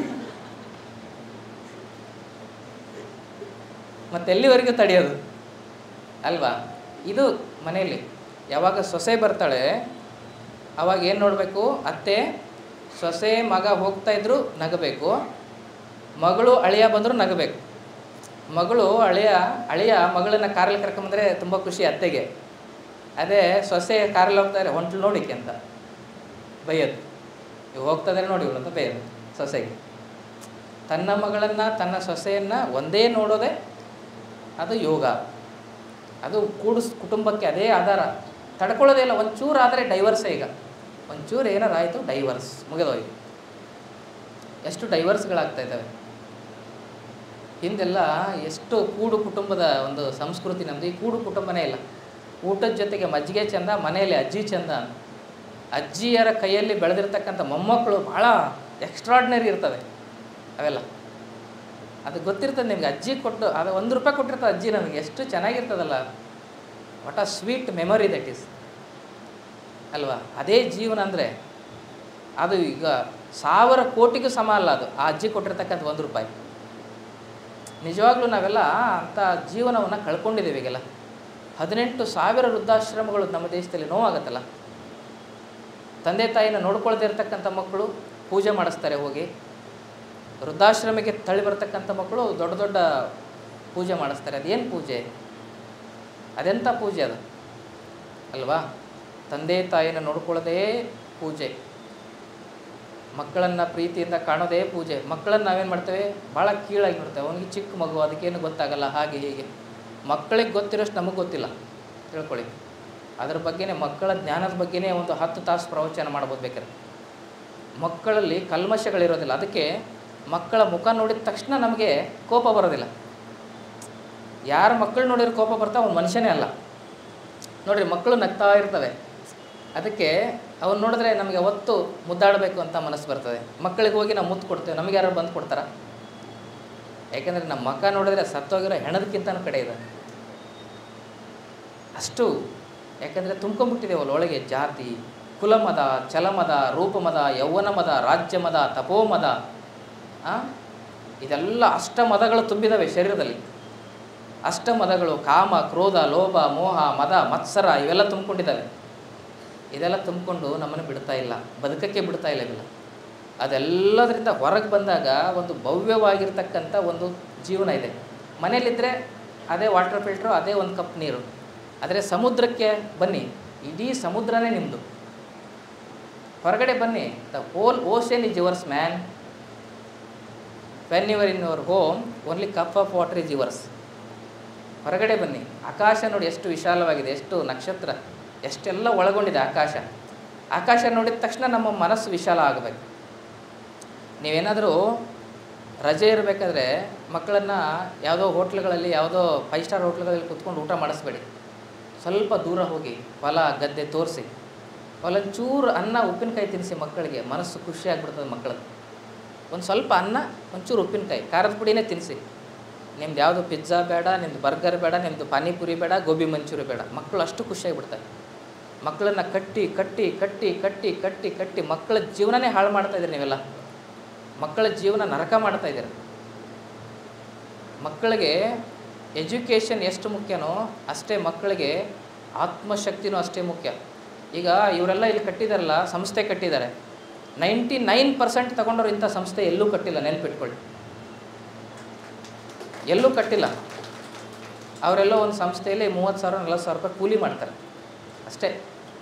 Speaker 1: ಮತ್ತೆ ಎಲ್ಲಿವರೆಗೂ ತಡೆಯೋದು ಅಲ್ವಾ ಇದು ಮನೆಯಲ್ಲಿ ಯಾವಾಗ ಸೊಸೆ ಬರ್ತಾಳೆ ಅವಾಗ ಏನು ನೋಡಬೇಕು ಅತ್ತೆ ಸೊಸೆ ಮಗ ಹೋಗ್ತಾ ಇದ್ರು ನಗಬೇಕು ಮಗಳು ಅಳಿಯ ಬಂದರೂ ನಗಬೇಕು ಮಗಳು ಅಳಿಯ ಅಳಿಯ ಮಗಳನ್ನ ಕಾರಲ್ಲಿ ಕರ್ಕೊಂಬಂದ್ರೆ ತುಂಬ ಖುಷಿ ಅತ್ತೆಗೆ ಅದೇ ಸೊಸೆ ಕಾರಲ್ಲಿ ಹೋಗ್ತಾರೆ ಹೊಂಟ್ಲು ನೋಡಿಕೆ ಅಂತ ಬೈಯೋದು ಇವು ಹೋಗ್ತದ್ರೆ ನೋಡಿ ಇವಳು ಅಂತ ಬೈಯೋದು ಸೊಸೆಗೆ ತನ್ನ ಮಗಳನ್ನು ತನ್ನ ಸೊಸೆಯನ್ನು ಒಂದೇ ನೋಡೋದೇ ಅದು ಯೋಗ ಅದು ಕೂಡಿಸ್ ಕುಟುಂಬಕ್ಕೆ ಅದೇ ಆಧಾರ ತಡ್ಕೊಳ್ಳೋದೇ ಇಲ್ಲ ಒಂಚೂರು ಆದರೆ ಡೈವರ್ಸೇ ಈಗ ಒಂಚೂರು ಏನಾರು ಆಯಿತು ಡೈವರ್ಸ್ ಮುಗಿದೋಯ್ತು ಎಷ್ಟು ಡೈವರ್ಸ್ಗಳಾಗ್ತಾ ಇದ್ದಾವೆ ಹಿಂದೆಲ್ಲ ಎಷ್ಟು ಕೂಡು ಕುಟುಂಬದ ಒಂದು ಸಂಸ್ಕೃತಿ ನಮ್ಮದು ಈ ಕೂಡು ಕುಟುಂಬನೇ ಇಲ್ಲ ಊಟದ ಜೊತೆಗೆ ಮಜ್ಜಿಗೆ ಚಂದ ಮನೆಯಲ್ಲಿ ಅಜ್ಜಿ ಚಂದ ಅಜ್ಜಿಯರ ಕೈಯಲ್ಲಿ ಬೆಳೆದಿರ್ತಕ್ಕಂಥ ಮೊಮ್ಮಕ್ಕಳು ಭಾಳ ಎಕ್ಸ್ಟ್ರಾಡ್ನರಿ ಇರ್ತವೆ ಅವೆಲ್ಲ ಅದು ಗೊತ್ತಿರ್ತದೆ ನಿಮ್ಗೆ ಅಜ್ಜಿ ಕೊಟ್ಟು ಅದು ಒಂದು ರೂಪಾಯಿ ಕೊಟ್ಟಿರ್ತದೆ ಅಜ್ಜಿ ನನಗೆ ಎಷ್ಟು ಚೆನ್ನಾಗಿರ್ತದಲ್ಲ what a sweet memory that is ಅಲ್ವಾ ಅದೇ ಜೀವನ ಅಂದರೆ ಅದು ಈಗ ಸಾವಿರ ಕೋಟಿಗೂ ಸಮ ಅಲ್ಲ ಅದು ಆ ಅಜ್ಜಿ ಕೊಟ್ಟಿರ್ತಕ್ಕಂಥ ಒಂದು ರೂಪಾಯಿ ನಿಜವಾಗ್ಲೂ ನಾವೆಲ್ಲ ಅಂಥ ಜೀವನವನ್ನು ಕಳ್ಕೊಂಡಿದ್ದೀವಿ ಈಗೆಲ್ಲ ಹದಿನೆಂಟು ಸಾವಿರ ವೃದ್ಧಾಶ್ರಮಗಳು ನಮ್ಮ ದೇಶದಲ್ಲಿ ನೋವಾಗತ್ತಲ್ಲ ತಂದೆ ತಾಯಿನ ನೋಡ್ಕೊಳ್ದೇ ಇರ್ತಕ್ಕಂಥ ಮಕ್ಕಳು ಪೂಜೆ ಮಾಡಿಸ್ತಾರೆ ಹೋಗಿ ವೃದ್ಧಾಶ್ರಮಕ್ಕೆ ತಳ್ಳಿ ಬರ್ತಕ್ಕಂಥ ಮಕ್ಕಳು ದೊಡ್ಡ ದೊಡ್ಡ ಪೂಜೆ ಮಾಡಿಸ್ತಾರೆ ಅದೇನು ಪೂಜೆ ಅದೆಂಥ ಪೂಜೆ ಅದು ಅಲ್ವಾ ತಂದೆ ತಾಯಿನ ನೋಡ್ಕೊಳ್ಳೋದೇ ಪೂಜೆ ಮಕ್ಕಳನ್ನು ಪ್ರೀತಿಯಿಂದ ಕಾಣೋದೇ ಪೂಜೆ ಮಕ್ಕಳನ್ನು ನಾವೇನು ಮಾಡ್ತೇವೆ ಭಾಳ ಕೀಳಾಗಿ ನೋಡ್ತೇವೆ ಅವನಿಗೆ ಚಿಕ್ಕ ಮಗು ಅದಕ್ಕೇನು ಗೊತ್ತಾಗಲ್ಲ ಹಾಗೆ ಹೀಗೆ ಮಕ್ಕಳಿಗೆ ಗೊತ್ತಿರೋಷ್ಟು ನಮಗೆ ಗೊತ್ತಿಲ್ಲ ತಿಳ್ಕೊಳ್ಳಿ ಅದ್ರ ಬಗ್ಗೆನೇ ಮಕ್ಕಳ ಜ್ಞಾನದ ಬಗ್ಗೆನೇ ಒಂದು ಹತ್ತು ತಾಸು ಪ್ರವಚನ ಮಾಡ್ಬೋದು ಬೇಕಾದ್ರೆ ಮಕ್ಕಳಲ್ಲಿ ಕಲ್ಮಶಗಳಿರೋದಿಲ್ಲ ಅದಕ್ಕೆ ಮಕ್ಕಳ ಮುಖ ನೋಡಿದ ತಕ್ಷಣ ನಮಗೆ ಕೋಪ ಬರೋದಿಲ್ಲ ಯಾರ ಮಕ್ಕಳು ನೋಡಿದ್ರೆ ಕೋಪ ಬರ್ತಾವೆ ಅವ್ನು ಮನುಷ್ಯನೇ ಅಲ್ಲ ನೋಡ್ರಿ ಮಕ್ಕಳು ನಗ್ತಾ ಇರ್ತವೆ ಅದಕ್ಕೆ ಅವ್ನು ನೋಡಿದ್ರೆ ನಮಗೆ ಅವತ್ತು ಮುದ್ದಾಡಬೇಕು ಅಂತ ಮನಸ್ಸು ಬರ್ತದೆ ಮಕ್ಕಳಿಗೆ ಹೋಗಿ ನಾವು ಮುತ್ತು ಕೊಡ್ತೇವೆ ನಮಗೆ ಯಾರು ಬಂದು ಕೊಡ್ತಾರ ಯಾಕೆಂದರೆ ನಮ್ಮ ಮಕ್ಕ ನೋಡಿದ್ರೆ ಸತ್ತೋಗಿರೋ ಹೆಣದಕ್ಕಿಂತನೂ ಕಡೆ ಇದೆ ಅಷ್ಟು ಯಾಕಂದರೆ ತುಂಬ್ಕೊಂಡ್ಬಿಟ್ಟಿದ್ದೇವಲ್ಲ ಒಳಗೆ ಜಾತಿ ಕುಲಮದ ಚಲಮದ ರೂಪಮದ ಯೌವನ ಮದ ರಾಜ್ಯ ಮದ ತಪೋಮದ ಆ? ಇದೆಲ್ಲ ಅಷ್ಟ ಮದಗಳು ತುಂಬಿದಾವೆ ಶರೀರದಲ್ಲಿ ಅಷ್ಟ ಮದಗಳು ಕಾಮ ಕ್ರೋಧ ಲೋಭ ಮೋಹ ಮದ ಮತ್ಸರ ಇವೆಲ್ಲ ತುಂಬಿಕೊಂಡಿದ್ದಾವೆ ಇದೆಲ್ಲ ತುಂಬಿಕೊಂಡು ನಮ್ಮನ್ನು ಬಿಡ್ತಾ ಇಲ್ಲ ಬದುಕಕ್ಕೆ ಬಿಡ್ತಾ ಇಲ್ಲ ಇವೆಲ್ಲ ಅದೆಲ್ಲದರಿಂದ ಹೊರಗೆ ಬಂದಾಗ ಒಂದು ಭವ್ಯವಾಗಿರ್ತಕ್ಕಂಥ ಒಂದು ಜೀವನ ಇದೆ ಮನೇಲಿದ್ದರೆ ಅದೇ ವಾಟರ್ ಫಿಲ್ಟ್ರು ಅದೇ ಒಂದು ಕಪ್ ನೀರು ಆದರೆ ಸಮುದ್ರಕ್ಕೆ ಬನ್ನಿ ಇಡೀ ಸಮುದ್ರನೇ ನಿಮ್ಮದು ಹೊರಗಡೆ ಬನ್ನಿ the whole ocean is yours man when your in your home only cup of water is yours ಹೊರಗಡೆ ಬನ್ನಿ ಆಕಾಶ ನೋಡಿ ಎಷ್ಟು ವಿಶಾಲವಾಗಿದೆ ಎಷ್ಟು ನಕ್ಷತ್ರ ಎಷ್ಟೆಲ್ಲ ಒಳಗೊಂಡಿದೆ ಆಕಾಶ ಆಕಾಶ ನೋಡಿದ ತಕ್ಷಣ ನಮ್ಮ ಮನಸ್ಸು ವಿಶಾಲ ಆಗಬೇಕು ನೀವೇನಾದರೂ ರಜೆ ಇರಬೇಕಾದ್ರೆ ಮಕ್ಕಳನ್ನು ಯಾವುದೋ ಹೋಟ್ಲ್ಗಳಲ್ಲಿ ಯಾವುದೋ ಫೈವ್ ಸ್ಟಾರ್ ಹೋಟ್ಲ್ಗಳಲ್ಲಿ ಕುತ್ಕೊಂಡು ಊಟ ಮಾಡಿಸ್ಬೇಡಿ ಸ್ವಲ್ಪ ದೂರ ಹೋಗಿ ಹೊಲ ಗದ್ದೆ ತೋರಿಸಿ ಒಂಚೂರು ಅನ್ನ ಉಪ್ಪಿನಕಾಯಿ ತಿನ್ನಿಸಿ ಮಕ್ಕಳಿಗೆ ಮನಸ್ಸು ಖುಷಿ ಆಗ್ಬಿಡ್ತದೆ ಮಕ್ಕಳದ್ದು ಒಂದು ಸ್ವಲ್ಪ ಅನ್ನ ಒಂಚೂರು ಉಪ್ಪಿನಕಾಯಿ ಖಾರದ ಪುಡಿನೇ ತಿನ್ನಿಸಿ ನಿಮ್ದು ಯಾವುದು ಪಿಜ್ಜಾ ಬೇಡ ನಿಮ್ಮದು ಬರ್ಗರ್ ಬೇಡ ನಿಮ್ಮದು ಪಾನಿಪುರಿ ಬೇಡ ಗೋಬಿ ಮಂಚೂರಿ ಬೇಡ ಮಕ್ಕಳು ಅಷ್ಟು ಖುಷಿಯಾಗಿಬಿಡ್ತಾರೆ ಮಕ್ಕಳನ್ನು ಕಟ್ಟಿ ಕಟ್ಟಿ ಕಟ್ಟಿ ಕಟ್ಟಿ ಕಟ್ಟಿ ಕಟ್ಟಿ ಮಕ್ಕಳ ಜೀವನನೇ ಹಾಳು ಮಾಡ್ತಾ ಇದ್ದೀರಿ ನೀವೆಲ್ಲ ಮಕ್ಕಳ ಜೀವನ ನರಕ ಮಾಡ್ತಾ ಇದ್ದೀರಿ ಮಕ್ಕಳಿಗೆ ಎಜುಕೇಷನ್ ಎಷ್ಟು ಮುಖ್ಯನೋ ಅಷ್ಟೇ ಮಕ್ಕಳಿಗೆ ಆತ್ಮಶಕ್ತಿನೂ ಅಷ್ಟೇ ಮುಖ್ಯ ಈಗ ಇವರೆಲ್ಲ ಇಲ್ಲಿ ಕಟ್ಟಿದಾರಲ್ಲ ಸಂಸ್ಥೆ ಕಟ್ಟಿದ್ದಾರೆ ನೈಂಟಿ ನೈನ್ ಪರ್ಸೆಂಟ್ ತಗೊಂಡವ್ರು ಇಂಥ ಸಂಸ್ಥೆ ಎಲ್ಲೂ ಕಟ್ಟಿಲ್ಲ ನೆನ್ಪಿಟ್ಕೊಳ್ಳಿ ಎಲ್ಲೂ ಕಟ್ಟಿಲ್ಲ ಅವರೆಲ್ಲ ಒಂದು ಸಂಸ್ಥೆಯಲ್ಲಿ ಮೂವತ್ತು ಸಾವಿರ ನಲ್ವತ್ತು ಸಾವಿರ ರೂಪಾಯಿ ಕೂಲಿ ಮಾಡ್ತಾರೆ ಅಷ್ಟೇ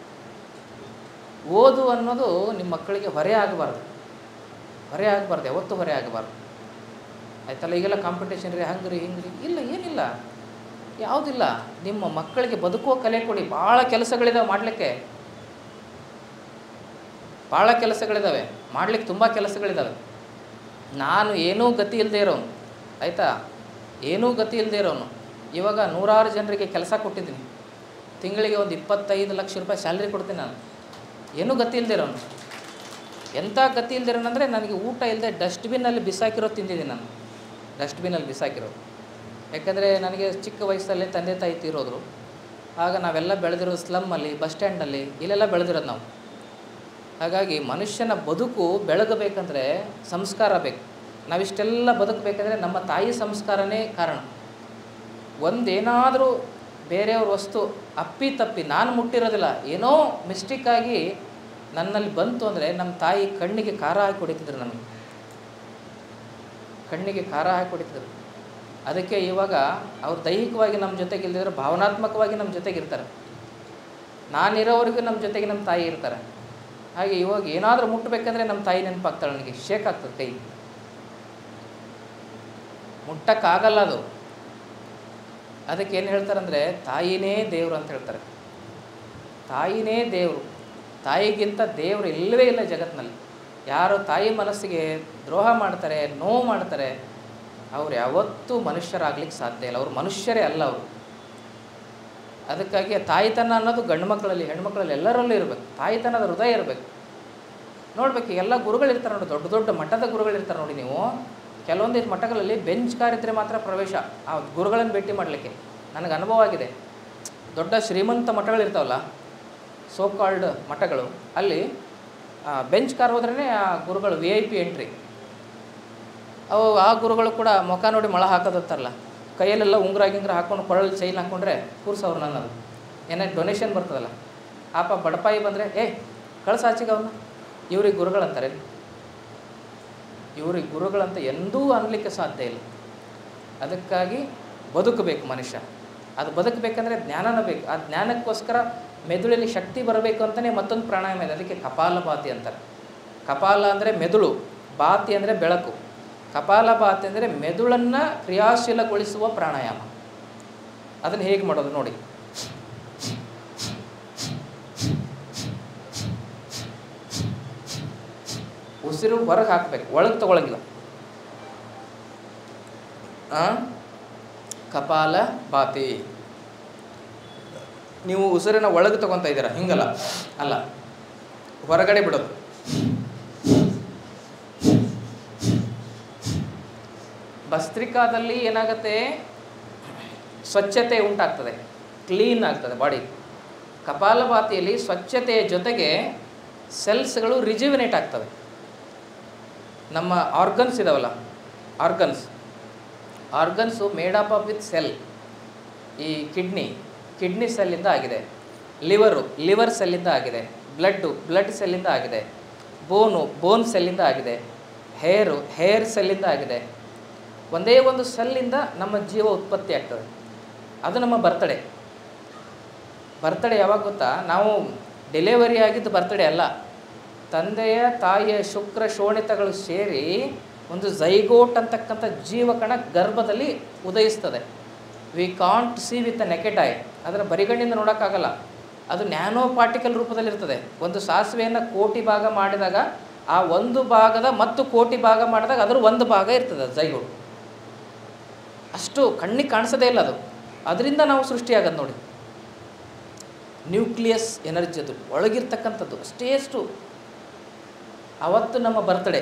Speaker 1: ಓದು ಅನ್ನೋದು ನಿಮ್ಮ ಮಕ್ಕಳಿಗೆ ಹೊರೆ ಆಗಬಾರ್ದು ಹೊರೆ ಆಗಬಾರ್ದು ಯಾವತ್ತೂ ಹೊರೆ ಆಗಬಾರ್ದು ಆಯ್ತಲ್ಲ ಈಗೆಲ್ಲ ಕಾಂಪಿಟೇಷನ್ ರೀ ಹಂಗೆ ರೀ ಹಿಂಗೆ ರೀ ಇಲ್ಲ ಏನಿಲ್ಲ ಯಾವುದಿಲ್ಲ ನಿಮ್ಮ ಮಕ್ಕಳಿಗೆ ಬದುಕುವ ಕಲೆ ಕೊಡಿ ಭಾಳ ಕೆಲಸಗಳಿದಾವೆ ಮಾಡಲಿಕ್ಕೆ ಭಾಳ ಕೆಲಸಗಳಿದ್ದಾವೆ ಮಾಡಲಿಕ್ಕೆ ತುಂಬ ಕೆಲಸಗಳಿದ್ದಾವೆ ನಾನು ಏನೂ ಗತಿ ಇಲ್ಲದೆ ಇರೋನು ಆಯಿತಾ ಏನೂ ಗತಿ ಇಲ್ಲದೆ ಇರೋನು ಇವಾಗ ನೂರಾರು ಜನರಿಗೆ ಕೆಲಸ ಕೊಟ್ಟಿದ್ದೀನಿ ತಿಂಗಳಿಗೆ ಒಂದು ಇಪ್ಪತ್ತೈದು ಲಕ್ಷ ರೂಪಾಯಿ ಸ್ಯಾಲ್ರಿ ಕೊಡ್ತೀನಿ ನಾನು ಏನೂ ಗತಿ ಇಲ್ಲದೆ ಇರೋನು ಎಂಥ ಗತಿ ಇಲ್ಲದೆ ಇರೋನಂದರೆ ನನಗೆ ಊಟ ಇಲ್ಲದೆ ಡಸ್ಟ್ಬಿನ್ನಲ್ಲಿ ಬಿಸಾಕಿರೋ ತಿಂದಿದ್ದೀನಿ ನಾನು ಡಸ್ಟ್ಬಿನಲ್ಲಿ ಬಿಸಾಕಿರೋ ಯಾಕಂದರೆ ನನಗೆ ಚಿಕ್ಕ ವಯಸ್ಸಲ್ಲೇ ತಂದೆ ತಾಯಿ ತೀರೋದ್ರು ಆಗ ನಾವೆಲ್ಲ ಬೆಳೆದಿರೋದು ಸ್ಲಮ್ಮಲ್ಲಿ ಬಸ್ ಸ್ಟ್ಯಾಂಡಲ್ಲಿ ಇಲ್ಲೆಲ್ಲ ಬೆಳೆದಿರೋದು ನಾವು ಹಾಗಾಗಿ ಮನುಷ್ಯನ ಬದುಕು ಬೆಳಗಬೇಕಂದ್ರೆ ಸಂಸ್ಕಾರ ಬೇಕು ನಾವಿಷ್ಟೆಲ್ಲ ಬದುಕಬೇಕಂದ್ರೆ ನಮ್ಮ ತಾಯಿ ಸಂಸ್ಕಾರನೇ ಕಾರಣ ಒಂದೇನಾದರೂ ಬೇರೆಯವ್ರ ವಸ್ತು ಅಪ್ಪಿ ತಪ್ಪಿ ನಾನು ಮುಟ್ಟಿರೋದಿಲ್ಲ ಏನೋ ಮಿಸ್ಟೇಕಾಗಿ ನನ್ನಲ್ಲಿ ಬಂತು ಅಂದರೆ ನಮ್ಮ ತಾಯಿ ಕಣ್ಣಿಗೆ ಖಾರ ಹಾಕಿ ಹೊಡಿತಿದ್ರು ನನಗೆ ಕಣ್ಣಿಗೆ ಖಾರ ಹಾಕಿ ಹೊಡಿತಿದ್ರು ಅದಕ್ಕೆ ಇವಾಗ ಅವ್ರು ದೈಹಿಕವಾಗಿ ನಮ್ಮ ಜೊತೆಗೆ ಇಲ್ದಿದ್ರೆ ಭಾವನಾತ್ಮಕವಾಗಿ ನಮ್ಮ ಜೊತೆಗೆ ಇರ್ತಾರೆ ನಾನಿರೋವರೆಗೂ ನಮ್ಮ ಜೊತೆಗೆ ನಮ್ಮ ತಾಯಿ ಇರ್ತಾರೆ ಹಾಗೆ ಇವಾಗ ಏನಾದರೂ ಮುಟ್ಟಬೇಕಂದ್ರೆ ನಮ್ಮ ತಾಯಿ ನೆನಪಾಗ್ತಾಳೆ ನನಗೆ ಶೇಕ್ ಆಗ್ತದೆ ಕೈ ಮುಟ್ಟಕ್ಕಾಗಲ್ಲ ಅದು ಅದಕ್ಕೆ ಏನು ಹೇಳ್ತಾರಂದರೆ ತಾಯಿನೇ ದೇವರು ಅಂತ ಹೇಳ್ತಾರೆ ತಾಯಿನೇ ದೇವರು ತಾಯಿಗಿಂತ ದೇವರು ಇಲ್ಲವೇ ಇಲ್ಲ ಜಗತ್ತಿನಲ್ಲಿ ಯಾರು ತಾಯಿ ಮನಸ್ಸಿಗೆ ದ್ರೋಹ ಮಾಡ್ತಾರೆ ನೋವು ಮಾಡ್ತಾರೆ ಅವ್ರು ಯಾವತ್ತೂ ಮನುಷ್ಯರಾಗ್ಲಿಕ್ಕೆ ಸಾಧ್ಯ ಇಲ್ಲ ಅವ್ರು ಮನುಷ್ಯರೇ ಅಲ್ಲ ಅವರು ಅದಕ್ಕಾಗಿ ತಾಯಿತನ ಅನ್ನೋದು ಗಂಡು ಮಕ್ಕಳಲ್ಲಿ ಹೆಣ್ಮಕ್ಳಲ್ಲಿ ಎಲ್ಲರಲ್ಲೂ ಇರಬೇಕು ತಾಯಿತನದ ಹೃದಯ ಇರಬೇಕು ನೋಡ್ಬೇಕು ಎಲ್ಲ ಗುರುಗಳಿರ್ತಾರೆ ನೋಡಿ ದೊಡ್ಡ ದೊಡ್ಡ ಮಠದ ಗುರುಗಳಿರ್ತಾರೆ ನೋಡಿ ನೀವು ಕೆಲವೊಂದಿಷ್ಟು ಮಠಗಳಲ್ಲಿ ಬೆಂಚ್ ಕಾರ್ ಇದ್ದರೆ ಮಾತ್ರ ಪ್ರವೇಶ ಆ ಗುರುಗಳನ್ನು ಭೇಟಿ ಮಾಡಲಿಕ್ಕೆ ನನಗೆ ಅನುಭವ ಆಗಿದೆ ದೊಡ್ಡ ಶ್ರೀಮಂತ ಮಠಗಳಿರ್ತಾವಲ್ಲ ಸೋ ಕಾಲ್ಡ್ ಮಠಗಳು ಅಲ್ಲಿ ಬೆಂಚ್ ಕಾರ್ ಹೋದ್ರೇ ಆ ಗುರುಗಳು ವಿ ಐ ಪಿ ಎಂಟ್ರಿ ಅವು ಆ ಗುರುಗಳು ಕೂಡ ಮುಖ ನೋಡಿ ಮಳ ಹಾಕೋದಿರ್ತಾರಲ್ಲ ಕೈಯಲ್ಲೆಲ್ಲ ಉಂಗುರ ಗಿಂಗ್ರ ಹಾಕೊಂಡು ಕೊರಳು ಚೈನ್ ಹಾಕ್ಕೊಂಡ್ರೆ ಕೂರ್ಸವ್ರು ನನ್ನದು ಏನೇ ಡೊನೇಷನ್ ಬರ್ತದಲ್ಲ ಆಪ ಬಡಪಾಯಿ ಬಂದರೆ ಏ ಕಳ್ಸಾಚಿಗೆ ಅವನ್ನ ಇವ್ರಿಗೆ ಗುರುಗಳಂತಾರೆ ಇವ್ರಿಗೆ ಗುರುಗಳಂತ ಎಂದೂ ಅನ್ಲಿಕ್ಕೆ ಸಾಧ್ಯ ಇಲ್ಲ ಅದಕ್ಕಾಗಿ ಬದುಕಬೇಕು ಮನುಷ್ಯ ಅದು ಬದುಕಬೇಕಂದ್ರೆ ಜ್ಞಾನನ ಬೇಕು ಆ ಜ್ಞಾನಕ್ಕೋಸ್ಕರ ಮೆದುಳಲ್ಲಿ ಶಕ್ತಿ ಬರಬೇಕು ಅಂತಲೇ ಮತ್ತೊಂದು ಪ್ರಾಣಾಯಾಮ ಇದೆ ಅದಕ್ಕೆ ಕಪಾಲಭಾತಿ ಅಂತಾರೆ ಕಪಾಲ ಅಂದರೆ ಮೆದುಳು ಬಾತಿ ಅಂದರೆ ಬೆಳಕು ಕಪಾಲಭಾತಿ ಅಂದರೆ ಮೆದುಳನ್ನು ಕ್ರಿಯಾಶೀಲಗೊಳಿಸುವ ಪ್ರಾಣಾಯಾಮ ಅದನ್ನು ಹೇಗೆ ಮಾಡೋದು ನೋಡಿ ಉಸಿರು ಹೊರಗೆ ಹಾಕಬೇಕು ಒಳಗೆ ತಗೊಳಂಗಿಲ್ಲ ಆ? ಕಪಾಲ ಬಾತಿ ನೀವು ಉಸಿರನ್ನ ಒಳಗೆ ತಗೊತಾ ಇದ್ದೀರಾ ಹಿಂಗಲ್ಲ ಅಲ್ಲ ಹೊರಗಡೆ ಬಿಡೋದು ಭಸ್ತ್ರಿಕಾದಲ್ಲಿ ಏನಾಗುತ್ತೆ ಸ್ವಚ್ಛತೆ ಉಂಟಾಗ್ತದೆ ಕ್ಲೀನ್ ಆಗ್ತದೆ ಬಾಡಿ ಕಪಾಲಭಾತಿಯಲ್ಲಿ ಸ್ವಚ್ಛತೆಯ ಜೊತೆಗೆ ಸೆಲ್ಸ್ಗಳು ರಿಜಿವಿನೇಟ್ ಆಗ್ತವೆ ನಮ್ಮ ಆರ್ಗನ್ಸ್ ಇದಾವಲ್ಲ organs organs made up with cell ಈ ಕಿಡ್ನಿ ಕಿಡ್ನಿ ಸೆಲ್ಲಿಂದ ಆಗಿದೆ ಲಿವರು ಲಿವರ್ ಸೆಲ್ಲಿಂದ ಆಗಿದೆ ಬ್ಲಡ್ಡು ಬ್ಲಡ್ ಸೆಲ್ಲಿಂದ ಆಗಿದೆ ಬೋನು ಬೋನ್ ಸೆಲ್ಲಿಂದ ಆಗಿದೆ ಹೇರು ಹೇರ್ ಸೆಲ್ಲಿಂದ ಆಗಿದೆ ಒಂದೇ ಒಂದು ಸೆಲ್ಲಿಂದ ನಮ್ಮ ಜೀವ ಉತ್ಪತ್ತಿ ಆಗ್ತದೆ ಅದು ನಮ್ಮ ಬರ್ತಡೇ ಬರ್ತಡೇ ಯಾವಾಗ ಗೊತ್ತಾ ನಾವು ಡೆಲಿವರಿ ಆಗಿದ್ದು ಬರ್ತಡೇ ಅಲ್ಲ ತಂದೆಯ ತಾಯಿಯ ಶುಕ್ರ ಶೋಣಿತಗಳು ಸೇರಿ ಒಂದು ಝೈಗೋಟ್ ಅಂತಕ್ಕಂಥ ಜೀವಕಣ ಗರ್ಭದಲ್ಲಿ ಉದಯಿಸ್ತದೆ we can't see with a naked eye ಅದರ ಬರಿಗಣ್ಣಿಂದ ನೋಡೋಕ್ಕಾಗಲ್ಲ ಅದು ನ್ಯಾನೋ ಪಾರ್ಟಿಕಲ್ ರೂಪದಲ್ಲಿರ್ತದೆ ಒಂದು ಸಾಸಿವೆಯನ್ನು ಕೋಟಿ ಭಾಗ ಮಾಡಿದಾಗ ಆ ಒಂದು ಭಾಗದ ಮತ್ತು ಕೋಟಿ ಭಾಗ ಮಾಡಿದಾಗ ಅದರ ಒಂದು ಭಾಗ ಇರ್ತದೆ ಝೈಗೋಟ್ ಅಷ್ಟು ಕಣ್ಣಿಗೆ ಕಾಣಿಸೋದೇ ಇಲ್ಲ ಅದು ಅದರಿಂದ ನಾವು ಸೃಷ್ಟಿಯಾಗದು ನೋಡಿ ನ್ಯೂಕ್ಲಿಯಸ್ ಎನರ್ಜಿ ಅದು ಒಳಗಿರ್ತಕ್ಕಂಥದ್ದು ಅಷ್ಟೇ ಅಷ್ಟು ಅವತ್ತು ನಮ್ಮ ಬರ್ತಡೇ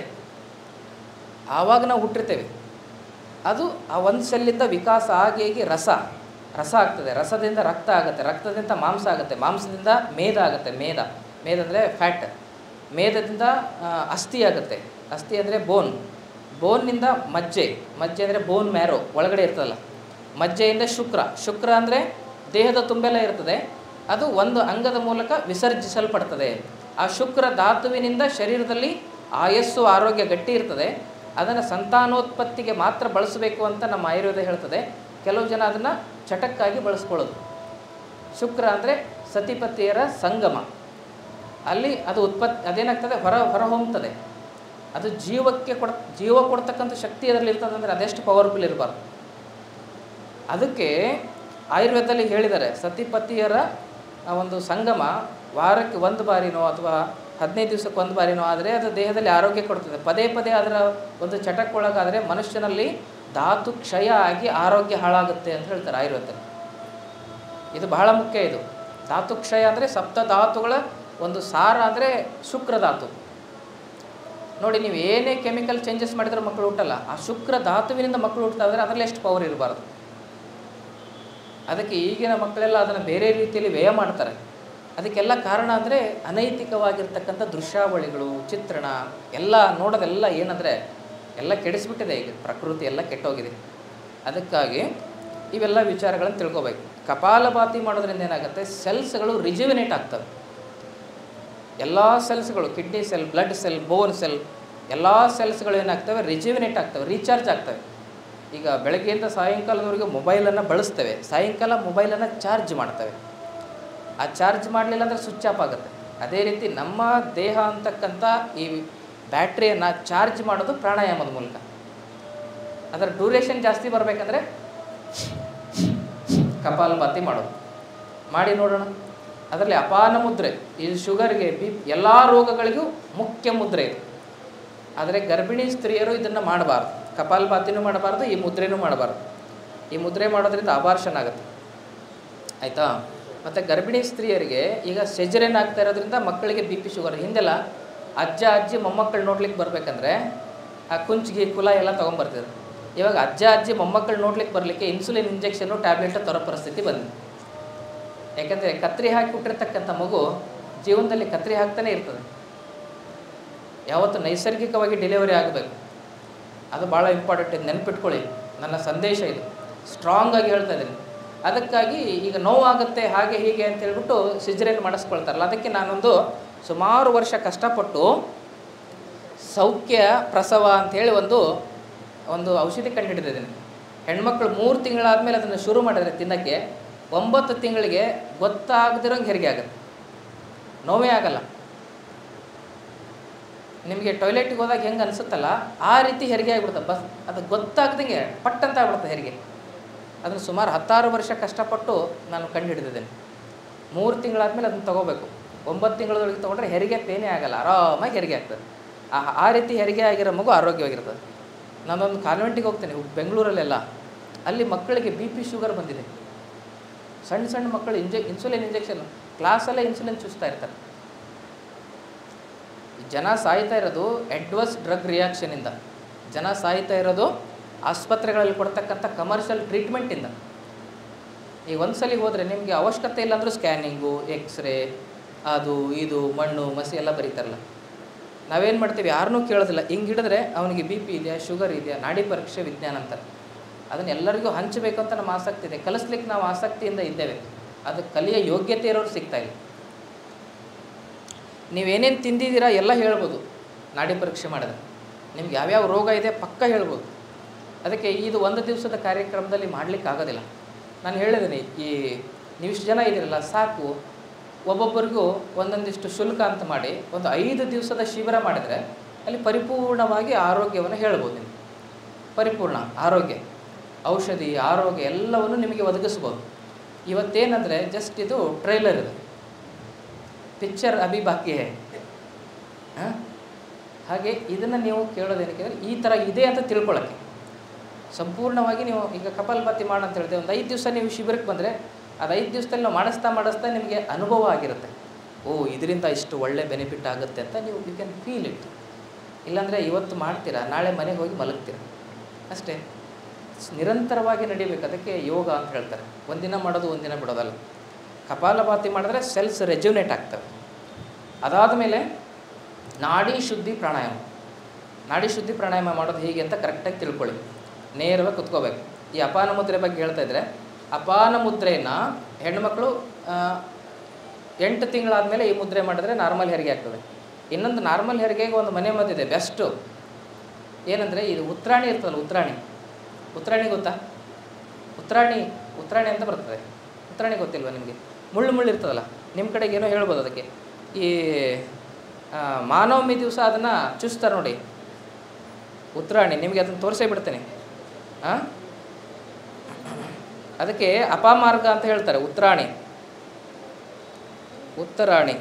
Speaker 1: ಆವಾಗ ನಾವು ಹುಟ್ಟಿರ್ತೇವೆ ಅದು ಆ ಒಂದು ಸೆಲ್ಲಿಂದ ವಿಕಾಸ ಆಗಿ ಆಗಿ ರಸ ರಸ ಆಗ್ತದೆ ರಸದಿಂದ ರಕ್ತ ಆಗುತ್ತೆ ರಕ್ತದಿಂದ ಮಾಂಸ ಆಗುತ್ತೆ ಮಾಂಸದಿಂದ ಮೇದ ಆಗುತ್ತೆ ಮೇದ ಮೇದ ಅಂದರೆ ಫ್ಯಾಟ್ ಮೇದದಿಂದ ಆ, ಅಸ್ಥಿ ಆಗುತ್ತೆ ಅಸ್ಥಿ ಅಂದರೆ ಬೋನ್ ಬೋನ್ನಿಂದ ಮಜ್ಜೆ ಮಜ್ಜೆ ಅಂದರೆ ಬೋನ್ ಮ್ಯಾರೋ ಒಳಗಡೆ ಇರ್ತದಲ್ಲ ಮಜ್ಜೆಯಿಂದ ಶುಕ್ರ ಶುಕ್ರ ಅಂದರೆ ದೇಹದ ತುಂಬೆಲ್ಲ ಇರ್ತದೆ ಅದು ಒಂದು ಅಂಗದ ಮೂಲಕ ವಿಸರ್ಜಿಸಲ್ಪಡ್ತದೆ ಆ ಶುಕ್ರ ಧಾತುವಿನಿಂದ ಶರೀರದಲ್ಲಿ ಆಯಸ್ಸು ಆರೋಗ್ಯ ಗಟ್ಟಿ ಇರ್ತದೆ ಅದನ್ನು ಸಂತಾನೋತ್ಪತ್ತಿಗೆ ಮಾತ್ರ ಬಳಸಬೇಕು ಅಂತ ನಮ್ಮ ಆಯುರ್ವೇದ ಹೇಳ್ತದೆ ಕೆಲವು ಜನ ಅದನ್ನು ಚಟಕ್ಕಾಗಿ ಬಳಸ್ಕೊಳ್ಳೋದು ಶುಕ್ರ ಅಂದರೆ ಸತಿಪತಿಯರ ಸಂಗಮ ಅಲ್ಲಿ ಅದು ಉತ್ಪತ್ತಿ ಅದೇನಾಗ್ತದೆ ಹೊರ ಹೊರ ಹೊಮ್ತದೆ ಅದು ಜೀವಕ್ಕೆ ಕೊಡ ಜೀವ ಕೊಡ್ತಕ್ಕಂಥ ಶಕ್ತಿ ಅದರಲ್ಲಿ ಇರ್ತದೆ ಅಂದರೆ ಅದೆಷ್ಟು ಪವರ್ಫುಲ್ ಇರಬಾರ್ದು ಅದಕ್ಕೆ ಆಯುರ್ವೇದದಲ್ಲಿ ಹೇಳಿದ್ದಾರೆ ಸತಿಪತಿಯರ ಆ ಒಂದು ಸಂಗಮ ವಾರಕ್ಕೆ ಒಂದು ಬಾರಿನೋ ಅಥವಾ ಹದಿನೈದು ದಿವಸಕ್ಕೆ ಒಂದು ಬಾರಿನೋ ಆದರೆ ಅದು ದೇಹದಲ್ಲಿ ಆರೋಗ್ಯ ಕೊಡ್ತದೆ ಪದೇ ಪದೇ ಅದರ ಒಂದು ಚಟಕ್ಕೊಳಗಾದರೆ ಮನುಷ್ಯನಲ್ಲಿ ಧಾತು ಕ್ಷಯ ಆಗಿ ಆರೋಗ್ಯ ಹಾಳಾಗುತ್ತೆ ಅಂತ ಹೇಳ್ತಾರೆ ಆಯುರ್ವೇದದಲ್ಲಿ ಇದು ಬಹಳ ಮುಖ್ಯ ಇದು ಧಾತು ಕ್ಷಯ ಅಂದರೆ ಸಪ್ತ ಧಾತುಗಳ ಒಂದು ಸಾರ ಅಂದರೆ ಶುಕ್ರ ಧಾತು ನೋಡಿ ನೀವು ಏನೇ ಕೆಮಿಕಲ್ ಚೇಂಜಸ್ ಮಾಡಿದ್ರೆ ಮಕ್ಕಳು ಹುಟ್ಟಲ್ಲ ಆ ಶುಕ್ರ ಧಾತುವಿನಿಂದ ಮಕ್ಕಳು ಹುಟ್ಟುತ್ತಾ ಇದ್ರೆ ಅದರಲ್ಲಿ ಎಷ್ಟು ಪವರ್ ಇರಬಾರ್ದು ಅದಕ್ಕೆ ಈಗಿನ ಮಕ್ಕಳೆಲ್ಲ ಅದನ್ನು ಬೇರೆ ರೀತಿಯಲ್ಲಿ ವ್ಯಯ ಮಾಡ್ತಾರೆ ಅದಕ್ಕೆಲ್ಲ ಕಾರಣ ಅಂದರೆ ಅನೈತಿಕವಾಗಿರ್ತಕ್ಕಂಥ ದೃಶ್ಯಾವಳಿಗಳು ಚಿತ್ರಣ ಎಲ್ಲ ನೋಡೋದೆಲ್ಲ ಏನಂದರೆ ಎಲ್ಲ ಕೆಡಿಸ್ಬಿಟ್ಟಿದೆ ಈಗ ಪ್ರಕೃತಿ ಎಲ್ಲ ಕೆಟ್ಟೋಗಿದೆ ಅದಕ್ಕಾಗಿ ಇವೆಲ್ಲ ವಿಚಾರಗಳನ್ನು ತಿಳ್ಕೊಬೇಕು ಕಪಾಲಭಾತಿ ಮಾಡೋದ್ರಿಂದ ಏನಾಗುತ್ತೆ ಸೆಲ್ಸ್ಗಳು ರಿಜಿವಿನೇಟ್ ಆಗ್ತವೆ ಎಲ್ಲ ಸೆಲ್ಸ್ಗಳು kidney cell blood cell bone cell ಎಲ್ಲ ಸೆಲ್ಸ್ಗಳು ಏನಾಗ್ತವೆ ರಿಜಿವಿನೇಟ್ ಆಗ್ತವೆ ರೀಚಾರ್ಜ್ ಆಗ್ತವೆ ಈಗ ಬೆಳಗ್ಗೆಯಿಂದ ಸಾಯಂಕಾಲದವರೆಗೆ ಮೊಬೈಲನ್ನು ಬಳಸ್ತೇವೆ ಸಾಯಂಕಾಲ ಮೊಬೈಲನ್ನು ಚಾರ್ಜ್ ಮಾಡ್ತೇವೆ ಆ ಚಾರ್ಜ್ ಮಾಡಲಿಲ್ಲ ಅಂದರೆ ಸ್ವಿಚ್ ಆಫ್ ಆಗುತ್ತೆ ಅದೇ ರೀತಿ ನಮ್ಮ ದೇಹ ಅಂತಕ್ಕಂಥ ಈ ಬ್ಯಾಟ್ರಿಯನ್ನು ಚಾರ್ಜ್ ಮಾಡೋದು ಪ್ರಾಣಾಯಾಮದ ಮೂಲಕ ಅದರ ಡ್ಯೂರೇಷನ್ ಜಾಸ್ತಿ ಬರಬೇಕಂದ್ರೆ ಕಪಾಲಭಾತಿ ಮಾಡೋದು ಮಾಡಿ ನೋಡೋಣ ಅದರಲ್ಲಿ ಅಪಾನ ಮುದ್ರೆ ಈ ಶುಗರ್ಗೆ ಬಿ ಎಲ್ಲ ರೋಗಗಳಿಗೂ ಮುಖ್ಯ ಮುದ್ರೆ ಇದು ಆದರೆ ಗರ್ಭಿಣಿ ಸ್ತ್ರೀಯರು ಇದನ್ನು ಮಾಡಬಾರ್ದು ಕಪಾಲಭಾತಿನೂ ಮಾಡಬಾರ್ದು ಈ ಮುದ್ರೆನೂ ಮಾಡಬಾರ್ದು ಈ ಮುದ್ರೆ ಮಾಡೋದ್ರಿಂದ ಅಬಾರ್ಷನ್ ಆಗುತ್ತೆ ಆಯಿತಾ ಮತ್ತು ಗರ್ಭಿಣಿ ಸ್ತ್ರೀಯರಿಗೆ ಈಗ ಸೆಜರೇನ್ ಆಗ್ತಾ ಇರೋದ್ರಿಂದ ಮಕ್ಕಳಿಗೆ ಬಿ ಪಿ ಶುಗರ್ ಹಿಂದೆಲ್ಲ ಅಜ್ಜ ಅಜ್ಜಿ ಮೊಮ್ಮಕ್ಕಳು ನೋಡ್ಲಿಕ್ಕೆ ಬರಬೇಕಂದ್ರೆ ಆ ಕುಂಚಿಗೆ ಕುಲ ಎಲ್ಲ ತೊಗೊಂಬರ್ತಿದ್ರು ಇವಾಗ ಅಜ್ಜ ಅಜ್ಜಿ ಮೊಮ್ಮಕ್ಕಳು ನೋಡ್ಲಿಕ್ಕೆ ಬರಲಿಕ್ಕೆ ಇನ್ಸುಲಿನ್ ಇಂಜೆಕ್ಷನು ಟ್ಯಾಬ್ಲೆಟ್ ತರೋ ಪರಿಸ್ಥಿತಿ ಬಂದಿದೆ ಯಾಕಂದರೆ ಕತ್ರಿ ಹಾಕಿಬಿಟ್ಟಿರ್ತಕ್ಕಂಥ ಮಗು ಜೀವನದಲ್ಲಿ ಕತ್ರಿ ಹಾಕ್ತಾನೆ ಇರ್ತದೆ ಯಾವತ್ತು ನೈಸರ್ಗಿಕವಾಗಿ ಡೆಲಿವರಿ ಆಗಬೇಕು ಅದು ಭಾಳ ಇಂಪಾರ್ಟೆಂಟ್ ಇದು ನೆನ್ಪಿಟ್ಕೊಳ್ಳಿ ನನ್ನ ಸಂದೇಶ ಇದು ಸ್ಟ್ರಾಂಗ್ ಆಗಿ ಹೇಳ್ತಾ ಇದ್ದೀನಿ ಅದಕ್ಕಾಗಿ ಈಗ ನೋವಾಗುತ್ತೆ ಹಾಗೆ ಹೀಗೆ ಅಂತ ಹೇಳ್ಬಿಟ್ಟು ಸಿಜರೇನ್ ಮಾಡಿಸ್ಕೊಳ್ತಾರಲ್ಲ ಅದಕ್ಕೆ ನಾನೊಂದು ಸುಮಾರು ವರ್ಷ ಕಷ್ಟಪಟ್ಟು ಸೌಖ್ಯ ಪ್ರಸವ ಅಂಥೇಳಿ ಒಂದು ಒಂದು ಔಷಧಿ ಕಂಡುಹಿಡಿದಿದ್ದೀನಿ ಹೆಣ್ಮಕ್ಳು ಮೂರು ತಿಂಗಳಾದಮೇಲೆ ಅದನ್ನು ಶುರು ಮಾಡಿದ್ರೆ ತಿನ್ನೋಕ್ಕೆ ಒಂಬತ್ತು ತಿಂಗಳಿಗೆ ಗೊತ್ತಾಗದಿರೋಂಗೆ ಹೆರಿಗೆ ಆಗುತ್ತೆ ನೋವೇ ಆಗಲ್ಲ ನಿಮಗೆ ಟಾಯ್ಲೆಟ್ಗೆ ಹೋದಾಗ ಹೆಂಗೆ ಅನಿಸುತ್ತಲ್ಲ ಆ ರೀತಿ ಹೆರಿಗೆ ಆಗಿಬಿಡುತ್ತೆ ಬಸ್ ಅದು ಗೊತ್ತಾಗ್ದಂಗೆ ಪಟ್ ಅಂತ ಆಗ್ಬಿಡುತ್ತೆ ಹೆರಿಗೆ ಅದನ್ನು ಸುಮಾರು ಹತ್ತಾರು ವರ್ಷ ಕಷ್ಟಪಟ್ಟು ನಾನು ಕಂಡು ಹಿಡಿದಿದ್ದೇನೆ ಮೂರು ತಿಂಗಳಾದಮೇಲೆ ಅದನ್ನು ತೊಗೋಬೇಕು ಒಂಬತ್ತು ತಿಂಗಳೊಳಗೆ ತೊಗೊಂಡ್ರೆ ಹೆರಿಗೆ ಪೇನೇ ಆಗಲ್ಲ ಆರಾಮಾಗಿ ಹೆರಿಗೆ ಆಗ್ತದೆ ಆ ಆ ರೀತಿ ಹೆರಿಗೆ ಆಗಿರೋ ಮಗು ಆರೋಗ್ಯವಾಗಿರ್ತದೆ ನಾನೊಂದು ಕಾನ್ವೆಂಟಿಗೆ ಹೋಗ್ತೇನೆ ಬೆಂಗಳೂರಲ್ಲೆಲ್ಲ ಅಲ್ಲಿ ಮಕ್ಕಳಿಗೆ ಬಿ ಪಿ ಶುಗರ್ ಬಂದಿದೆ ಸಣ್ಣ ಸಣ್ಣ ಮಕ್ಕಳು ಇಂಜೆ ಇನ್ಸುಲಿನ್ ಇಂಜೆಕ್ಷನ್ ಕ್ಲಾಸಲ್ಲೇ ಇನ್ಸುಲಿನ್ ಚೂಸ್ತಾ ಇರ್ತಾರೆ ಜನ ಸಾಯ್ತಾ ಇರೋದು ಅಡ್ವರ್ಸ್ ಡ್ರಗ್ ರಿಯಾಕ್ಷನಿಂದ ಜನ ಸಾಯ್ತಾ ಇರೋದು ಆಸ್ಪತ್ರೆಗಳಲ್ಲಿ ಕೊಡ್ತಕ್ಕಂಥ ಕಮರ್ಷಿಯಲ್ ಟ್ರೀಟ್ಮೆಂಟಿಂದ ಈಗ ಒಂದ್ಸಲಿ ಹೋದರೆ ನಿಮಗೆ ಅವಶ್ಯಕತೆ ಇಲ್ಲ ಅಂದರೂ ಸ್ಕ್ಯಾನಿಂಗು ಎಕ್ಸ್ರೇ ಅದು ಇದು ಮಣ್ಣು ಮಸಿ ಎಲ್ಲ ಬರೀತಾರಲ್ಲ ನಾವೇನು ಮಾಡ್ತೀವಿ ಯಾರನ್ನೂ ಕೇಳೋದಿಲ್ಲ ಹಿಂಗೆ ಹಿಡಿದ್ರೆ ಅವನಿಗೆ ಬಿ ಪಿ ಇದೆಯಾ ಶುಗರ್ ಇದೆಯಾ ನಾಡಿ ಪರೀಕ್ಷೆ ವಿಜ್ಞಾನ ಅಂತಾರೆ ಅದನ್ನು ಎಲ್ಲರಿಗೂ ಹಂಚಬೇಕು ಅಂತ ನಮ್ಮ ಆಸಕ್ತಿ ಇದೆ ಕಲಿಸ್ಲಿಕ್ಕೆ ನಾವು ಆಸಕ್ತಿಯಿಂದ ಇದ್ದೇವೆ ಅದು ಕಲಿಯ ಯೋಗ್ಯತೆ ಇರೋರು ಸಿಗ್ತಾ ಇಲ್ಲ ನೀವೇನೇನು ತಿಂದಿದ್ದೀರಾ ಎಲ್ಲ ಹೇಳ್ಬೋದು ನಾಡಿ ಪರೀಕ್ಷೆ ಮಾಡಿದ್ರೆ ನಿಮ್ಗೆ ಯಾವ್ಯಾವ ರೋಗ ಇದೆ ಪಕ್ಕ ಹೇಳ್ಬೋದು ಅದಕ್ಕೆ ಇದು ಒಂದು ದಿವಸದ ಕಾರ್ಯಕ್ರಮದಲ್ಲಿ ಮಾಡಲಿಕ್ಕೆ ಆಗೋದಿಲ್ಲ ನಾನು ಹೇಳಿದ್ದೀನಿ ಈ ನೀವಿಷ್ಟು ಜನ ಇದ್ದೀರಲ್ಲ ಸಾಕು ಒಬ್ಬೊಬ್ಬರಿಗೂ ಒಂದೊಂದಿಷ್ಟು ಶುಲ್ಕ ಅಂತ ಮಾಡಿ ಒಂದು ಐದು ದಿವಸದ ಶಿಬಿರ ಮಾಡಿದರೆ ಅಲ್ಲಿ ಪರಿಪೂರ್ಣವಾಗಿ ಆರೋಗ್ಯವನ್ನು ಹೇಳ್ಬೋದು ನೀವು ಪರಿಪೂರ್ಣ ಆರೋಗ್ಯ ಔಷಧಿ ಆರೋಗ್ಯ ಎಲ್ಲವನ್ನು ನಿಮಗೆ ಒದಗಿಸ್ಬೋದು ಇವತ್ತೇನೆಂದರೆ ಜಸ್ಟ್ ಇದು ಟ್ರೈಲರ್ ಇದು ಪಿಕ್ಚರ್ ಅಭಿ ಬಾಕಿ ಹೇ ಹಾಂ ಹಾಗೆ ಇದನ್ನು ನೀವು ಕೇಳೋದೇನಕ್ಕೆ ಅಂದರೆ ಈ ಥರ ಇದೆ ಅಂತ ತಿಳ್ಕೊಳ್ಳೋಕ್ಕೆ ಸಂಪೂರ್ಣವಾಗಿ ನೀವು ಈಗ ಕಪಾಲಭಾತಿ ಮಾಡು ಅಂತ ಹೇಳಿದೆ ಒಂದು ಐದು ದಿವಸ ನೀವು ಶಿಬಿರಕ್ಕೆ ಬಂದರೆ ಅದು ಐದು ದಿವಸದಲ್ಲಿ ನಾವು ಮಾಡಿಸ್ತಾ ಮಾಡಿಸ್ತಾ ನಿಮಗೆ ಅನುಭವ ಆಗಿರುತ್ತೆ ಓ ಇದರಿಂದ ಇಷ್ಟು ಒಳ್ಳೆ ಬೆನಿಫಿಟ್ ಆಗುತ್ತೆ ಅಂತ ನೀವು ಯು ಕ್ಯಾನ್ ಫೀಲ್ ಇಟ್ ಇಲ್ಲಾಂದರೆ ಇವತ್ತು ಮಾಡ್ತೀರಾ ನಾಳೆ ಮನೆಗೆ ಹೋಗಿ ಮಲಗ್ತೀರ ಅಷ್ಟೇ ಸ್- ನಿರಂತರವಾಗಿ ನಡಿಬೇಕು ಅದಕ್ಕೆ ಯೋಗ ಅಂತ ಹೇಳ್ತಾರೆ ಒಂದಿನ ಮಾಡೋದು ಒಂದಿನ ಬಿಡೋದಲ್ಲ ಕಪಾಲಭಾತಿ ಮಾಡಿದ್ರೆ ಸೆಲ್ಸ್ ರೆಜ್ಯುನೇಟ್ ಆಗ್ತವೆ ಅದಾದ ಮೇಲೆ ನಾಡಿ ಶುದ್ಧಿ ಪ್ರಾಣಾಯಾಮ ನಾಡಿ ಶುದ್ಧಿ ಪ್ರಾಣಾಯಾಮ ಮಾಡೋದು ಹೇಗೆ ಅಂತ ಕರೆಕ್ಟಾಗಿ ತಿಳ್ಕೊಳ್ಳಿ ನೇರವಾಗಿ ಕುತ್ಕೋಬೇಕು ಈ ಅಪಾನ ಮುದ್ರೆ ಬಗ್ಗೆ ಹೇಳ್ತಾ ಇದ್ರೆ ಅಪಾನ ಮುದ್ರೆಯನ್ನು ಹೆಣ್ಮಕ್ಳು ಆ, ಎಂಟು ತಿಂಗಳಾದಮೇಲೆ ಈ ಮುದ್ರೆ ಮಾಡಿದ್ರೆ ನಾರ್ಮಲ್ ಹೆರಿಗೆ ಆಗ್ತದೆ ಇನ್ನೊಂದು ನಾರ್ಮಲ್ ಹೆರಿಗೆಗೆ ಒಂದು ಮನೆ ಮದ್ದಿದೆ ಬೆಸ್ಟು ಏನಂದರೆ ಇದು ಉತ್ರಾಣಿ ಇರ್ತದಲ್ಲ ಉತ್ರಾಣಿ ಉತ್ರಾಣಿ ಗೊತ್ತಾ ಉತ್ರಾಣಿ ಉತ್ರಾಣಿ ಅಂತ ಬರ್ತದೆ ಉತ್ರಾಣಿ ಗೊತ್ತಿಲ್ವಾ ನಿಮಗೆ ಮುಳ್ಳು ಮುಳ್ಳು ಇರ್ತದಲ್ಲ ನಿಮ್ಮ ಕಡೆಗೆ ಏನೋ ಹೇಳ್ಬೋದು ಅದಕ್ಕೆ ಈ ಆ, ಮಾನವಮಿ ದಿವಸ ಅದನ್ನು ಚುಸ್ತಾರೆ ನೋಡಿ ಉತ್ರಾಣಿ ನಿಮಗೆ ಅದನ್ನು ತೋರಿಸೇ ಬಿಡ್ತೇನೆ ಹಾಂ ಅದಕ್ಕೆ ಅಪಮಾರ್ಗ ಅಂತ ಹೇಳ್ತಾರೆ ಉತ್ರಾಣಿ ಉತ್ತರಾಣಿ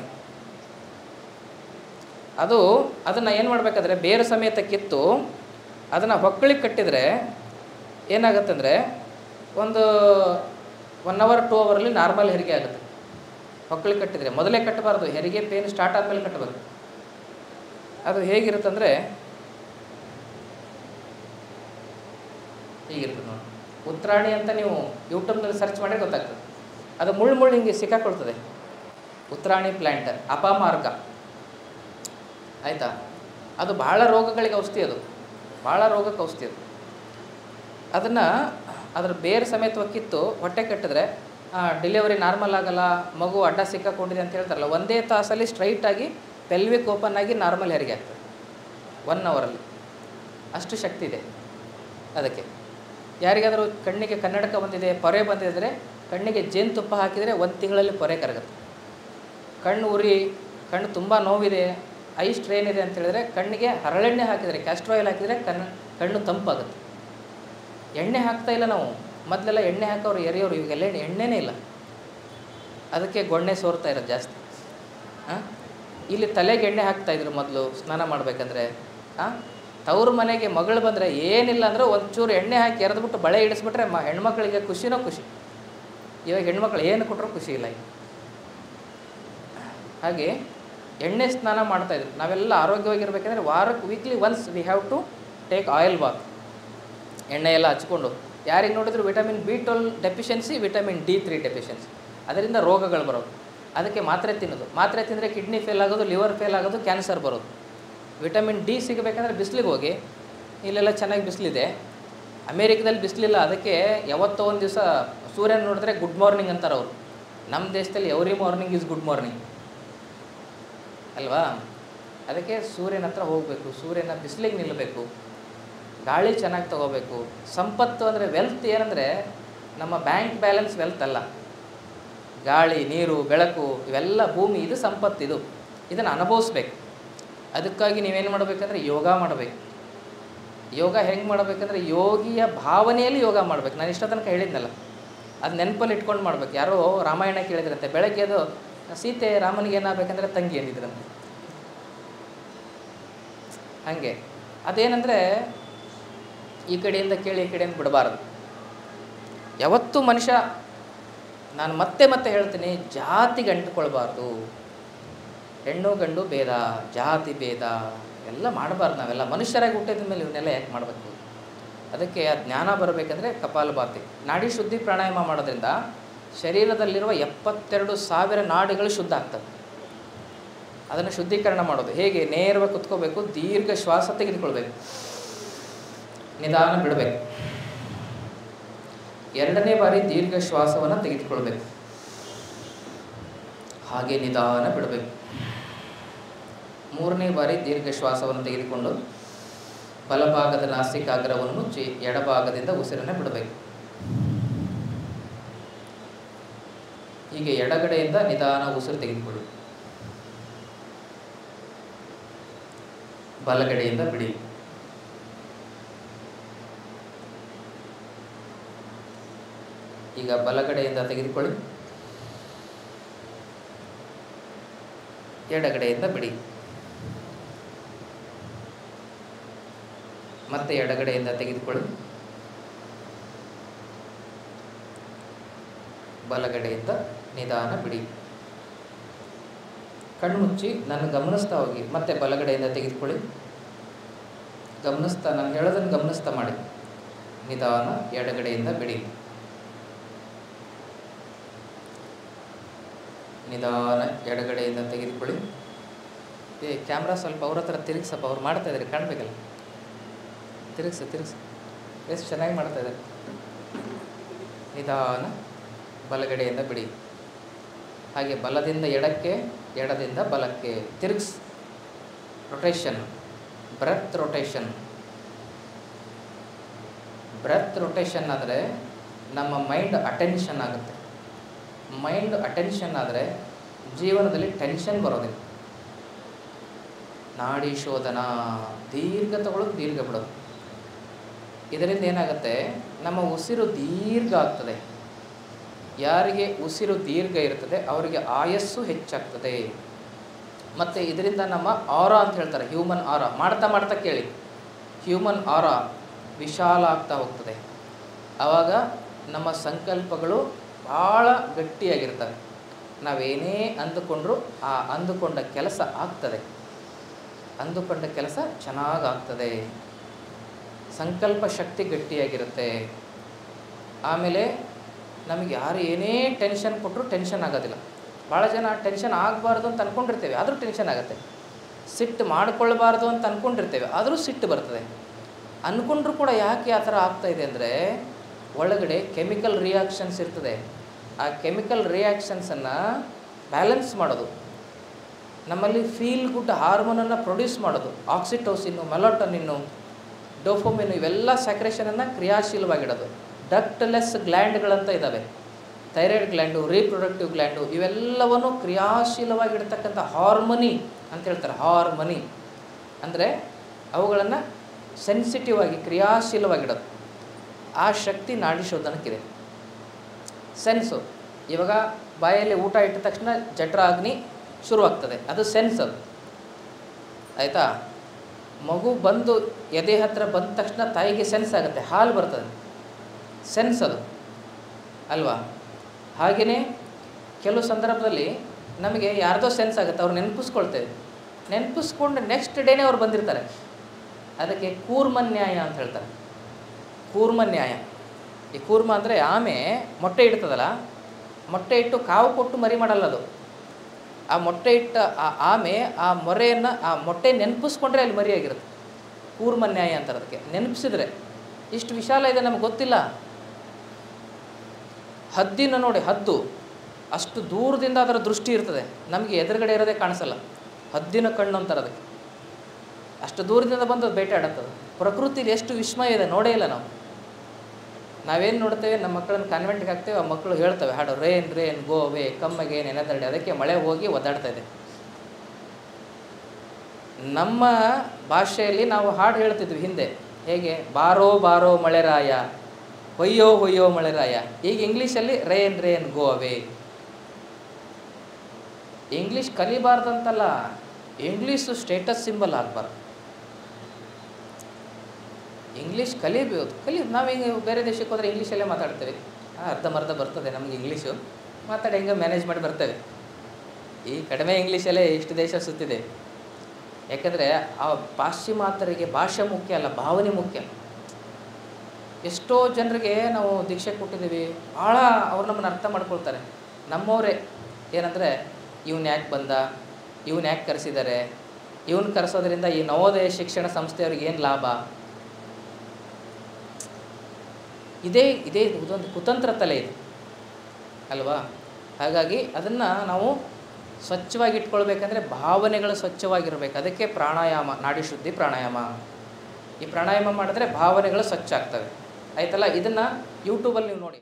Speaker 1: ಅದು ಅದನ್ನು ಏನು ಮಾಡಬೇಕಾದ್ರೆ ಬೇರು ಸಮೇತ ಕಿತ್ತು ಅದನ್ನು ಹೊಕ್ಕಳಿಗೆ ಕಟ್ಟಿದರೆ ಏನಾಗುತ್ತಂದರೆ ಒಂದು ಒನ್ ಅವರ್ ಟೂ ಅವರಲ್ಲಿ ನಾರ್ಮಲ್ ಹೆರಿಗೆ ಆಗುತ್ತೆ ಹೊಕ್ಕಳಿಗೆ ಕಟ್ಟಿದರೆ ಮೊದಲೇ ಕಟ್ಟಬಾರ್ದು ಹೆರಿಗೆ ಪೇನ್ ಸ್ಟಾರ್ಟ್ ಆದಮೇಲೆ ಕಟ್ಟಬೇಕು ಅದು ಹೇಗಿರುತ್ತಂದರೆ ಹೀಗಿರ್ತದೆ ನೋಡಿ ಉತ್ತರಾಣಿ ಅಂತ ನೀವು ಯೂಟ್ಯೂಬ್ನಲ್ಲಿ ಸರ್ಚ್ ಮಾಡಿದ್ರೆ ಗೊತ್ತಾಗ್ತದೆ ಅದು ಮುಳ್ಳು ಮುಳ್ಳು ಹಿಂಗೆ ಸಿಕ್ಕಾಕೊಳ್ತದೆ ಉತ್ತರಾಣಿ ಪ್ಲ್ಯಾಂಟ್ ಅಪಮಾರ್ಗ ಆಯಿತಾ ಅದು ಭಾಳ ರೋಗಗಳಿಗೆ ಔಷಧಿ ಅದು ಭಾಳ ರೋಗಕ್ಕೆ ಔಷಧಿ ಅದು ಅದನ್ನು ಅದ್ರ ಬೇರೆ ಸಮೇತವಾಗಿ ಕಿತ್ತು ಹೊಟ್ಟೆ ಕಟ್ಟಿದ್ರೆ ಡೆಲಿವರಿ ನಾರ್ಮಲ್ ಆಗಲ್ಲ ಮಗು ಅಡ್ಡ ಸಿಕ್ಕಾಕೊಂಡಿದೆ ಅಂತ ಹೇಳ್ತಾರಲ್ಲ ಒಂದೇ ತಾಸಲ್ಲಿ ಸ್ಟ್ರೈಟಾಗಿ ಪೆಲ್ವಿಕ್ ಓಪನ್ ಆಗಿ ನಾರ್ಮಲ್ ಹೆರಿಗೆ ಆಗ್ತದೆ ಒನ್ ಅವರಲ್ಲಿ ಅಷ್ಟು ಶಕ್ತಿ ಇದೆ ಅದಕ್ಕೆ ಯಾರಿಗಾದರೂ ಕಣ್ಣಿಗೆ ಕನ್ನಡಕ ಬಂದಿದೆ ಪೊರೆ ಬಂದಿದ್ದರೆ ಕಣ್ಣಿಗೆ ಜೇನುತುಪ್ಪ ಹಾಕಿದರೆ ಒಂದು ತಿಂಗಳಲ್ಲಿ ಪೊರೆ ಕರಗುತ್ತೆ ಕಣ್ಣು ಉರಿ ಕಣ್ಣು ತುಂಬ ನೋವಿದೆ ಐ ಸ್ಟ್ರೇನ್ ಇದೆ ಅಂತ ಹೇಳಿದ್ರೆ ಕಣ್ಣಿಗೆ ಹರಳೆಣ್ಣೆ ಹಾಕಿದರೆ ಕ್ಯಾಸ್ಟ್ರ್ ಆಯಿಲ್ ಹಾಕಿದರೆ ಕಣ್ಣು ಕಣ್ಣು ತಂಪಾಗುತ್ತೆ ಎಣ್ಣೆ ಹಾಕ್ತಾ ಇಲ್ಲ ನಾವು ಮೊದಲೆಲ್ಲ ಎಣ್ಣೆ ಹಾಕೋರು ಎರೆಯೋರು ಇವಾಗೆಲ್ಲ ಎಣ್ಣೆ ಎಣ್ಣೆನೇ ಇಲ್ಲ ಅದಕ್ಕೆ ಗೊಣ್ಣೆ ಸೋರ್ತಾ ಇರೋದು ಜಾಸ್ತಿ ಹಾಂ ಇಲ್ಲಿ ತಲೆಗೆ ಎಣ್ಣೆ ಹಾಕ್ತಾಯಿದ್ರು ಮೊದಲು ಸ್ನಾನ ಮಾಡಬೇಕಂದ್ರೆ ಹಾಂ ತವ್ರ ಮನೆಗೆ ಮಗಳು ಬಂದರೆ ಏನಿಲ್ಲ ಅಂದ್ರೆ ಒಂಚೂರು ಎಣ್ಣೆ ಹಾಕಿ ಎರೆದ್ಬಿಟ್ಟು ಬಳೆ ಇಡಿಸ್ಬಿಟ್ರೆ ಮ ಹೆಣ್ಮಕ್ಳಿಗೆ ಖುಷಿನೋ ಖುಷಿ ಇವಾಗ ಹೆಣ್ಮಕ್ಳು ಏನು ಕೊಟ್ಟರು ಖುಷಿ ಇಲ್ಲ ಈಗ ಹಾಗೆ ಎಣ್ಣೆ ಸ್ನಾನ ಮಾಡ್ತಾಯಿದ್ರು ನಾವೆಲ್ಲ ಆರೋಗ್ಯವಾಗಿರ್ಬೇಕಂದ್ರೆ ವಾರಕ್ಕೆ weekly once we have to take oil bath ಎಣ್ಣೆ ಎಲ್ಲ ಹಚ್ಕೊಂಡು ಯಾರಿಗೆ ನೋಡಿದ್ರು vitamin B twelve deficiency vitamin D three deficiency ಅದರಿಂದ ರೋಗಗಳು ಬರೋದು ಅದಕ್ಕೆ ಮಾತ್ರೆ ತಿನ್ನೋದು ಮಾತ್ರೆ ತಿಂದರೆ ಕಿಡ್ನಿ ಫೇಲ್ ಆಗೋದು ಲಿವರ್ ಫೇಲ್ ಆಗೋದು ಕ್ಯಾನ್ಸರ್ ಬರೋದು ವಿಟಮಿನ್ ಡಿ ಸಿಗಬೇಕಂದ್ರೆ ಬಿಸಿಲಿಗೆ ಹೋಗಿ ಇಲ್ಲೆಲ್ಲ ಚೆನ್ನಾಗಿ ಬಿಸಿಲಿದೆ ಅಮೇರಿಕದಲ್ಲಿ ಬಿಸಿಲಿಲ್ಲ ಅದಕ್ಕೆ ಯಾವತ್ತೋ ಒಂದು ದಿವಸ ಸೂರ್ಯನ ನೋಡಿದ್ರೆ ಗುಡ್ ಮಾರ್ನಿಂಗ್ ಅಂತಾರೆ ಅವರು ನಮ್ಮ ದೇಶದಲ್ಲಿ every morning is good morning ಅಲ್ವಾ ಅದಕ್ಕೆ ಸೂರ್ಯನ ಹತ್ರ ಹೋಗಬೇಕು ಸೂರ್ಯನ ಬಿಸಿಲಿಗೆ ನಿಲ್ಲಬೇಕು ಗಾಳಿ ಚೆನ್ನಾಗಿ ತಗೋಬೇಕು ಸಂಪತ್ತು ಅಂದರೆ ವೆಲ್ತ್ ಏನಂದರೆ ನಮ್ಮ ಬ್ಯಾಂಕ್ ಬ್ಯಾಲೆನ್ಸ್ ವೆಲ್ತ್ ಅಲ್ಲ ಗಾಳಿ ನೀರು ಬೆಳಕು ಇವೆಲ್ಲ ಭೂಮಿ ಇದು ಸಂಪತ್ತು ಇದು ಇದನ್ನು ಅನುಭವಿಸ್ಬೇಕು ಅದಕ್ಕಾಗಿ ನೀವೇನು ಮಾಡಬೇಕಂದ್ರೆ ಯೋಗ ಮಾಡಬೇಕು ಯೋಗ ಹೆಂಗೆ ಮಾಡಬೇಕಂದ್ರೆ ಯೋಗಿಯ ಭಾವನೆಯಲ್ಲಿ ಯೋಗ ಮಾಡಬೇಕು ನಾನು ಇಷ್ಟ ತನಕ ಹೇಳಿದ್ನಲ್ಲ ಅದು ನೆನಪಲ್ಲಿ ಇಟ್ಕೊಂಡು ಮಾಡ್ಬೇಕು ಯಾರೋ ರಾಮಾಯಣ ಕೇಳಿದ್ರಂತೆ ಬೆಳಗ್ಗೆ ಅದು ಸೀತೆ ರಾಮನಿಗೆ ಏನಾಗಬೇಕಂದ್ರೆ ತಂಗಿ ಅಂದಿದ್ರಂತೆ ಹಾಗೆ ಅದೇನೆಂದರೆ ಈ ಕಡೆಯಿಂದ ಕೇಳಿ ಈ ಕಡೆಯಿಂದ ಬಿಡಬಾರ್ದು ಯಾವತ್ತೂ ಮನುಷ್ಯ ನಾನು ಮತ್ತೆ ಮತ್ತೆ ಹೇಳ್ತೀನಿ ಜಾತಿಗೆ ಅಂಟ್ಕೊಳ್ಬಾರ್ದು ಹೆಣ್ಣು ಗಂಡು ಭೇದ ಜಾತಿ ಭೇದ ಎಲ್ಲ ಮಾಡಬಾರ್ದು ನಾವೆಲ್ಲ ಮನುಷ್ಯರಾಗಿ ಹುಟ್ಟಿದ ಮೇಲೆ ಇವನ್ನೆಲ್ಲ ಯಾಕೆ ಮಾಡಬೇಕು ಅದಕ್ಕೆ ಆ ಜ್ಞಾನ ಬರಬೇಕಂದ್ರೆ ಕಪಾಲಭಾತಿ ನಾಡಿ ಶುದ್ಧಿ ಪ್ರಾಣಾಯಾಮ ಮಾಡೋದ್ರಿಂದ ಶರೀರದಲ್ಲಿರುವ ಎಪ್ಪತ್ತೆರಡು ಸಾವಿರ ನಾಡಿಗಳು ಶುದ್ಧ ಆಗ್ತವೆ ಅದನ್ನು ಶುದ್ಧೀಕರಣ ಮಾಡೋದು ಹೇಗೆ ನೇರವಾಗಿ ಕುತ್ಕೋಬೇಕು ದೀರ್ಘ ಶ್ವಾಸ ತೆಗೆದುಕೊಳ್ಬೇಕು ನಿಧಾನ ಬಿಡಬೇಕು ಎರಡನೇ ಬಾರಿ ದೀರ್ಘ ಶ್ವಾಸವನ್ನು ತೆಗೆದುಕೊಳ್ಬೇಕು ಹಾಗೆ ನಿಧಾನ ಬಿಡಬೇಕು ಮೂರನೇ ಬಾರಿ ದೀರ್ಘ ಶ್ವಾಸವನ್ನು ತೆಗೆದುಕೊಂಡು ಬಲಭಾಗದ ನಾಸಿಕಾಗ್ರವನ್ನು ಮುಚ್ಚಿ ಎಡಭಾಗದಿಂದ ಉಸಿರನ್ನು ಬಿಡಬೇಕು ಹೀಗೆ ಎಡಗಡೆಯಿಂದ ನಿಧಾನ ಉಸಿರು ತೆಗೆದುಕೊಳ್ಳಿ ಬಲಗಡೆಯಿಂದ ಬಿಡಿ ಈಗ ಬಲಗಡೆಯಿಂದ ತೆಗೆದುಕೊಳ್ಳಿ ಎಡಗಡೆಯಿಂದ ಬಿಡಿ ಮತ್ತೆ ಎಡಗಡೆಯಿಂದ ತೆಗೆದುಕೊಳ್ಳಿ ಬಲಗಡೆಯಿಂದ ನಿಧಾನ ಬಿಡಿ ಕಣ್ಮುಚ್ಚಿ ನಾನು ಗಮನಿಸ್ತಾ ಹೋಗಿ ಮತ್ತೆ ಬಲಗಡೆಯಿಂದ ತೆಗೆದುಕೊಳ್ಳಿ ಗಮನಿಸ್ತಾ ನಾನು ಹೇಳೋದನ್ನು ಗಮನಿಸ್ತಾ ಮಾಡಿ ನಿಧಾನ ಎಡಗಡೆಯಿಂದ ಬಿಡಿ ನಿಧಾನ ಎಡಗಡೆಯಿಂದ ತೆಗೆದುಕೊಳ್ಳಿ ಏ ಕ್ಯಾಮ್ರಾ ಸ್ವಲ್ಪ ಅವ್ರ ಹತ್ರ ತಿರುಗಿಸಪ್ಪ ಅವ್ರು ಮಾಡ್ತಾ ಇದ್ದಾರೆ ಕಾಣಬೇಕಲ್ಲ ತಿರುಗಿಸು ತಿರುಗಿಸು ಎಷ್ಟು ಚೆನ್ನಾಗಿ ಮಾಡ್ತಾ ಇದ್ದಾರೆ ನಿಧಾನ ಬಲಗಡೆಯಿಂದ ಬಿಡಿ ಹಾಗೆ ಬಲದಿಂದ ಎಡಕ್ಕೆ ಎಡದಿಂದ ಬಲಕ್ಕೆ ತಿರುಗಿಸ್ rotation breath rotation breath rotation ಆದರೆ ನಮ್ಮ ಮೈಂಡ್ ಅಟೆನ್ಷನ್ ಆಗುತ್ತೆ ಮೈಂಡ್ ಅಟೆನ್ಷನ್ ಆದರೆ ಜೀವನದಲ್ಲಿ ಟೆನ್ಷನ್ ಬರೋದಿಲ್ಲ ನಾಡಿ ಶೋಧನ ದೀರ್ಘ ತಗೊಳ್ಳೋದು ದೀರ್ಘ ಬಿಡೋದು ಇದರಿಂದ ಏನಾಗುತ್ತೆ ನಮ್ಮ ಉಸಿರು ದೀರ್ಘ ಆಗ್ತದೆ ಯಾರಿಗೆ ಉಸಿರು ದೀರ್ಘ ಇರ್ತದೆ ಅವರಿಗೆ ಆಯಸ್ಸು ಹೆಚ್ಚಾಗ್ತದೆ ಮತ್ತು ಇದರಿಂದ ನಮ್ಮ ಆರ ಅಂತ ಹೇಳ್ತಾರೆ ಹ್ಯೂಮನ್ ಆರ ಮಾಡ್ತಾ ಮಾಡ್ತಾ ಕೇಳಿ ಹ್ಯೂಮನ್ ಆರ ವಿಶಾಲ ಆಗ್ತಾ ಹೋಗ್ತದೆ ಆವಾಗ ನಮ್ಮ ಸಂಕಲ್ಪಗಳು ಭಾಳ ಗಟ್ಟಿಯಾಗಿರ್ತವೆ ನಾವೇನೇ ಅಂದುಕೊಂಡ್ರೂ ಆ ಅಂದುಕೊಂಡ ಕೆಲಸ ಆಗ್ತದೆ ಅಂದುಕೊಂಡ ಕೆಲಸ ಚೆನ್ನಾಗಾಗ್ತದೆ ಸಂಕಲ್ಪ ಶಕ್ತಿ ಗಟ್ಟಿಯಾಗಿರುತ್ತೆ ಆಮೇಲೆ ನಮಗೆ ಯಾರು ಏನೇ ಟೆನ್ಷನ್ ಕೊಟ್ಟರು ಟೆನ್ಷನ್ ಆಗೋದಿಲ್ಲ ಭಾಳ ಜನ ಟೆನ್ಷನ್ ಆಗಬಾರ್ದು ಅಂತ ಅಂದ್ಕೊಂಡಿರ್ತೇವೆ ಆದರೂ ಟೆನ್ಷನ್ ಆಗುತ್ತೆ ಸಿಟ್ಟು ಮಾಡ್ಕೊಳ್ಬಾರ್ದು ಅಂತ ಅಂದ್ಕೊಂಡಿರ್ತೇವೆ ಆದರೂ ಸಿಟ್ಟು ಬರ್ತದೆ ಅಂದ್ಕೊಂಡ್ರೂ ಕೂಡ ಯಾಕೆ ಆ ಥರ ಆಗ್ತಾ ಇದೆ ಅಂದರೆ ಒಳಗಡೆ ಕೆಮಿಕಲ್ ರಿಯಾಕ್ಷನ್ಸ್ ಇರ್ತದೆ ಆ ಕೆಮಿಕಲ್ ರಿಯಾಕ್ಷನ್ಸನ್ನು ಬ್ಯಾಲೆನ್ಸ್ ಮಾಡೋದು ನಮ್ಮಲ್ಲಿ ಫೀಲ್ ಗುಡ್ ಹಾರ್ಮೋನನ್ನು ಪ್ರೊಡ್ಯೂಸ್ ಮಾಡೋದು ಆಕ್ಸಿಟೋಸಿನ್ನು ಮೆಲೋಟನಿನ್ನು ಡೋಫೋಮಿನ್ ಇವೆಲ್ಲ ಸೆಕ್ರೇಷನನ್ನು ಕ್ರಿಯಾಶೀಲವಾಗಿಡೋದು ಡಕ್ಟ್ಲೆಸ್ ಗ್ಲ್ಯಾಂಡ್ಗಳಂತ ಇದ್ದಾವೆ ಥೈರಾಯ್ಡ್ ಗ್ಲ್ಯಾಂಡು ರೀಪ್ರೊಡಕ್ಟಿವ್ ಗ್ಲ್ಯಾಂಡು ಇವೆಲ್ಲವನ್ನು ಕ್ರಿಯಾಶೀಲವಾಗಿಡ್ತಕ್ಕಂಥ ಹಾರ್ಮನಿ ಅಂತ ಹೇಳ್ತಾರೆ ಹಾರ್ಮನಿ ಅಂದರೆ ಅವುಗಳನ್ನು ಸೆನ್ಸಿಟಿವ್ ಆಗಿ ಕ್ರಿಯಾಶೀಲವಾಗಿಡೋದು ಆ ಶಕ್ತಿ ನಾಡಿ ಶೋಧನಕ್ಕಿದೆ ಸೆನ್ಸು ಇವಾಗ ಬಾಯಲ್ಲಿ ಊಟ ಇಟ್ಟ ತಕ್ಷಣ ಜಠರಾಗ್ನಿ ಶುರುವಾಗ್ತದೆ ಅದು ಸೆನ್ಸ್ ಅದು ಆಯಿತಾ ಮಗು ಬಂದು ಎದೆ ಹತ್ರ ಬಂದ ತಕ್ಷಣ ತಾಯಿಗೆ ಸೆನ್ಸ್ ಆಗುತ್ತೆ ಹಾಲು ಬರ್ತದೆ ಸೆನ್ಸ್ ಅದು ಅಲ್ವಾ ಹಾಗೆಯೇ ಕೆಲವು ಸಂದರ್ಭದಲ್ಲಿ ನಮಗೆ ಯಾರ್ದೋ ಸೆನ್ಸ್ ಆಗುತ್ತೆ ಅವ್ರು ನೆನಪಿಸ್ಕೊಳ್ತೇವೆ ನೆನಪಿಸ್ಕೊಂಡು ನೆಕ್ಸ್ಟ್ ಡೇನೇ ಅವ್ರು ಬಂದಿರ್ತಾರೆ ಅದಕ್ಕೆ ಕೂರ್ಮ ನ್ಯಾಯ ಅಂತ ಹೇಳ್ತಾರೆ ಕೂರ್ಮ ನ್ಯಾಯ ಈ ಕೂರ್ಮ ಅಂದರೆ ಆಮೆ ಮೊಟ್ಟೆ ಇಡ್ತದಲ್ಲ ಮೊಟ್ಟೆ ಇಟ್ಟು ಕಾವು ಕೊಟ್ಟು ಮರಿ ಮಾಡಲ್ಲ ಅದು ಆ ಮೊಟ್ಟೆ ಇಟ್ಟ ಆ ಆಮೆ ಆ ಮೊರೆಯನ್ನು ಆ ಮೊಟ್ಟೆ ನೆನಪಿಸ್ಕೊಂಡ್ರೆ ಅಲ್ಲಿ ಮರಿಯಾಗಿರುತ್ತೆ ಕೂರ್ಮ ನ್ಯಾಯ ಅಂತಾರೆ ಅದಕ್ಕೆ ನೆನಪಿಸಿದ್ರೆ ಇಷ್ಟು ವಿಶಾಲ ಇದೆ ನಮಗೆ ಗೊತ್ತಿಲ್ಲ ಹದ್ದಿನ ನೋಡಿ ಹದ್ದು ಅಷ್ಟು ದೂರದಿಂದ ಅದರ ದೃಷ್ಟಿ ಇರ್ತದೆ ನಮಗೆ ಎದುರುಗಡೆ ಇರೋದೇ ಕಾಣಿಸಲ್ಲ ಹದ್ದಿನ ಕಣ್ಣು ಅಂತಾರೆ ಅದಕ್ಕೆ ಅಷ್ಟು ದೂರದಿಂದ ಬಂದು ಅದು ಬೇಟೆಯಾಡುತ್ತದೆ ಪ್ರಕೃತಿಲಿ ಎಷ್ಟು ವಿಸ್ಮಯ ಇದೆ ನೋಡೇ ಇಲ್ಲ ನಾವು ನಾವೇನು ನೋಡ್ತೇವೆ ನಮ್ಮ ಮಕ್ಕಳನ್ನ ಕಾನ್ವೆಂಟ್ಗೆ ಹಾಕ್ತೇವೆ ಆ ಮಕ್ಕಳು ಹೇಳ್ತವೆ ಹಾಡು ರೇನ್ ರೇನ್ ಗೋವೆ ಕಮ್ಮಗೆ ನೆನೆದರಡಿ ಅದಕ್ಕೆ ಮಳೆ ಹೋಗಿ ಒದ್ದಾಡ್ತಾ ಇದೆ ನಮ್ಮ ಭಾಷೆಯಲ್ಲಿ ನಾವು ಹಾಡು ಹೇಳ್ತಿದ್ವಿ ಹಿಂದೆ ಹೇಗೆ ಬಾರೋ ಬಾರೋ ಮಳೆರಾಯ ಹೊಯ್ಯೋ ಹೊಯ್ಯೋ ಮಳೆರಾಯ ಈಗ ಇಂಗ್ಲೀಷಲ್ಲಿ rain rain go away English ಕಲಿಬಾರ್ದಂತಲ್ಲ ಇಂಗ್ಲೀಷು ಸ್ಟೇಟಸ್ ಸಿಂಬಲ್ ಆಗಬಾರ್ದು ಇಂಗ್ಲೀಷ್ ಕಲಿಬೋದು ಕಲಿ ನಾವೀಗ ಬೇರೆ ದೇಶಕ್ಕೆ ಹೋದರೆ ಇಂಗ್ಲೀಷಲ್ಲೇ ಮಾತಾಡ್ತೇವೆ ಆ, ಅರ್ಧಂಬರ್ಧ ಬರ್ತದೆ ನಮಗೆ ಇಂಗ್ಲೀಷು ಮಾತಾಡಿ ಹೆಂಗೆ ಮ್ಯಾನೇಜ್ ಮಾಡಿ ಬರ್ತೇವೆ ಈ ಕಡಿಮೆ ಇಂಗ್ಲೀಷಲ್ಲೇ ಇಷ್ಟು ದೇಶ ಸುತ್ತಿದೆ ಯಾಕಂದರೆ ಆ ಪಾಶ್ಚಿಮಾತ್ಯರಿಗೆ ಭಾಷೆ ಮುಖ್ಯ ಅಲ್ಲ ಭಾವನೆ ಮುಖ್ಯ ಎಷ್ಟೋ ಜನರಿಗೆ ನಾವು ದೀಕ್ಷೆ ಕೊಟ್ಟಿದ್ದೀವಿ ಭಾಳ ಅವ್ರು ನಮ್ಮನ್ನು ಅರ್ಥ ಮಾಡ್ಕೊಳ್ತಾರೆ ನಮ್ಮವರೇ ಏನಂದರೆ ಇವನು ಯಾಕೆ ಬಂದ ಇವನು ಯಾಕೆ ಕರೆಸಿದ್ದಾರೆ ಇವನು ಕರೆಸೋದ್ರಿಂದ ಈ ನವೋದಯ ಶಿಕ್ಷಣ ಸಂಸ್ಥೆಯವ್ರಿಗೆ ಏನು ಲಾಭ ಇದೇ ಇದೇ ಇದೊಂದು ಕುತಂತ್ರ ತಲೆ ಇದು ಅಲ್ವಾ ಹಾಗಾಗಿ ಅದನ್ನು ನಾವು ಸ್ವಚ್ಛವಾಗಿ ಇಟ್ಕೊಳ್ಬೇಕಂದ್ರೆ ಭಾವನೆಗಳು ಸ್ವಚ್ಛವಾಗಿರಬೇಕು ಅದಕ್ಕೆ ಪ್ರಾಣಾಯಾಮ ನಾಡಿ ಶುದ್ಧಿ ಪ್ರಾಣಾಯಾಮ ಈ ಪ್ರಾಣಾಯಾಮ ಮಾಡಿದ್ರೆ ಭಾವನೆಗಳು ಸ್ವಚ್ಛ ಆಗ್ತವೆ ಆಯ್ತಲ್ಲ ಇದನ್ನು ಯೂಟ್ಯೂಬಲ್ಲಿ ನೀವು ನೋಡಿ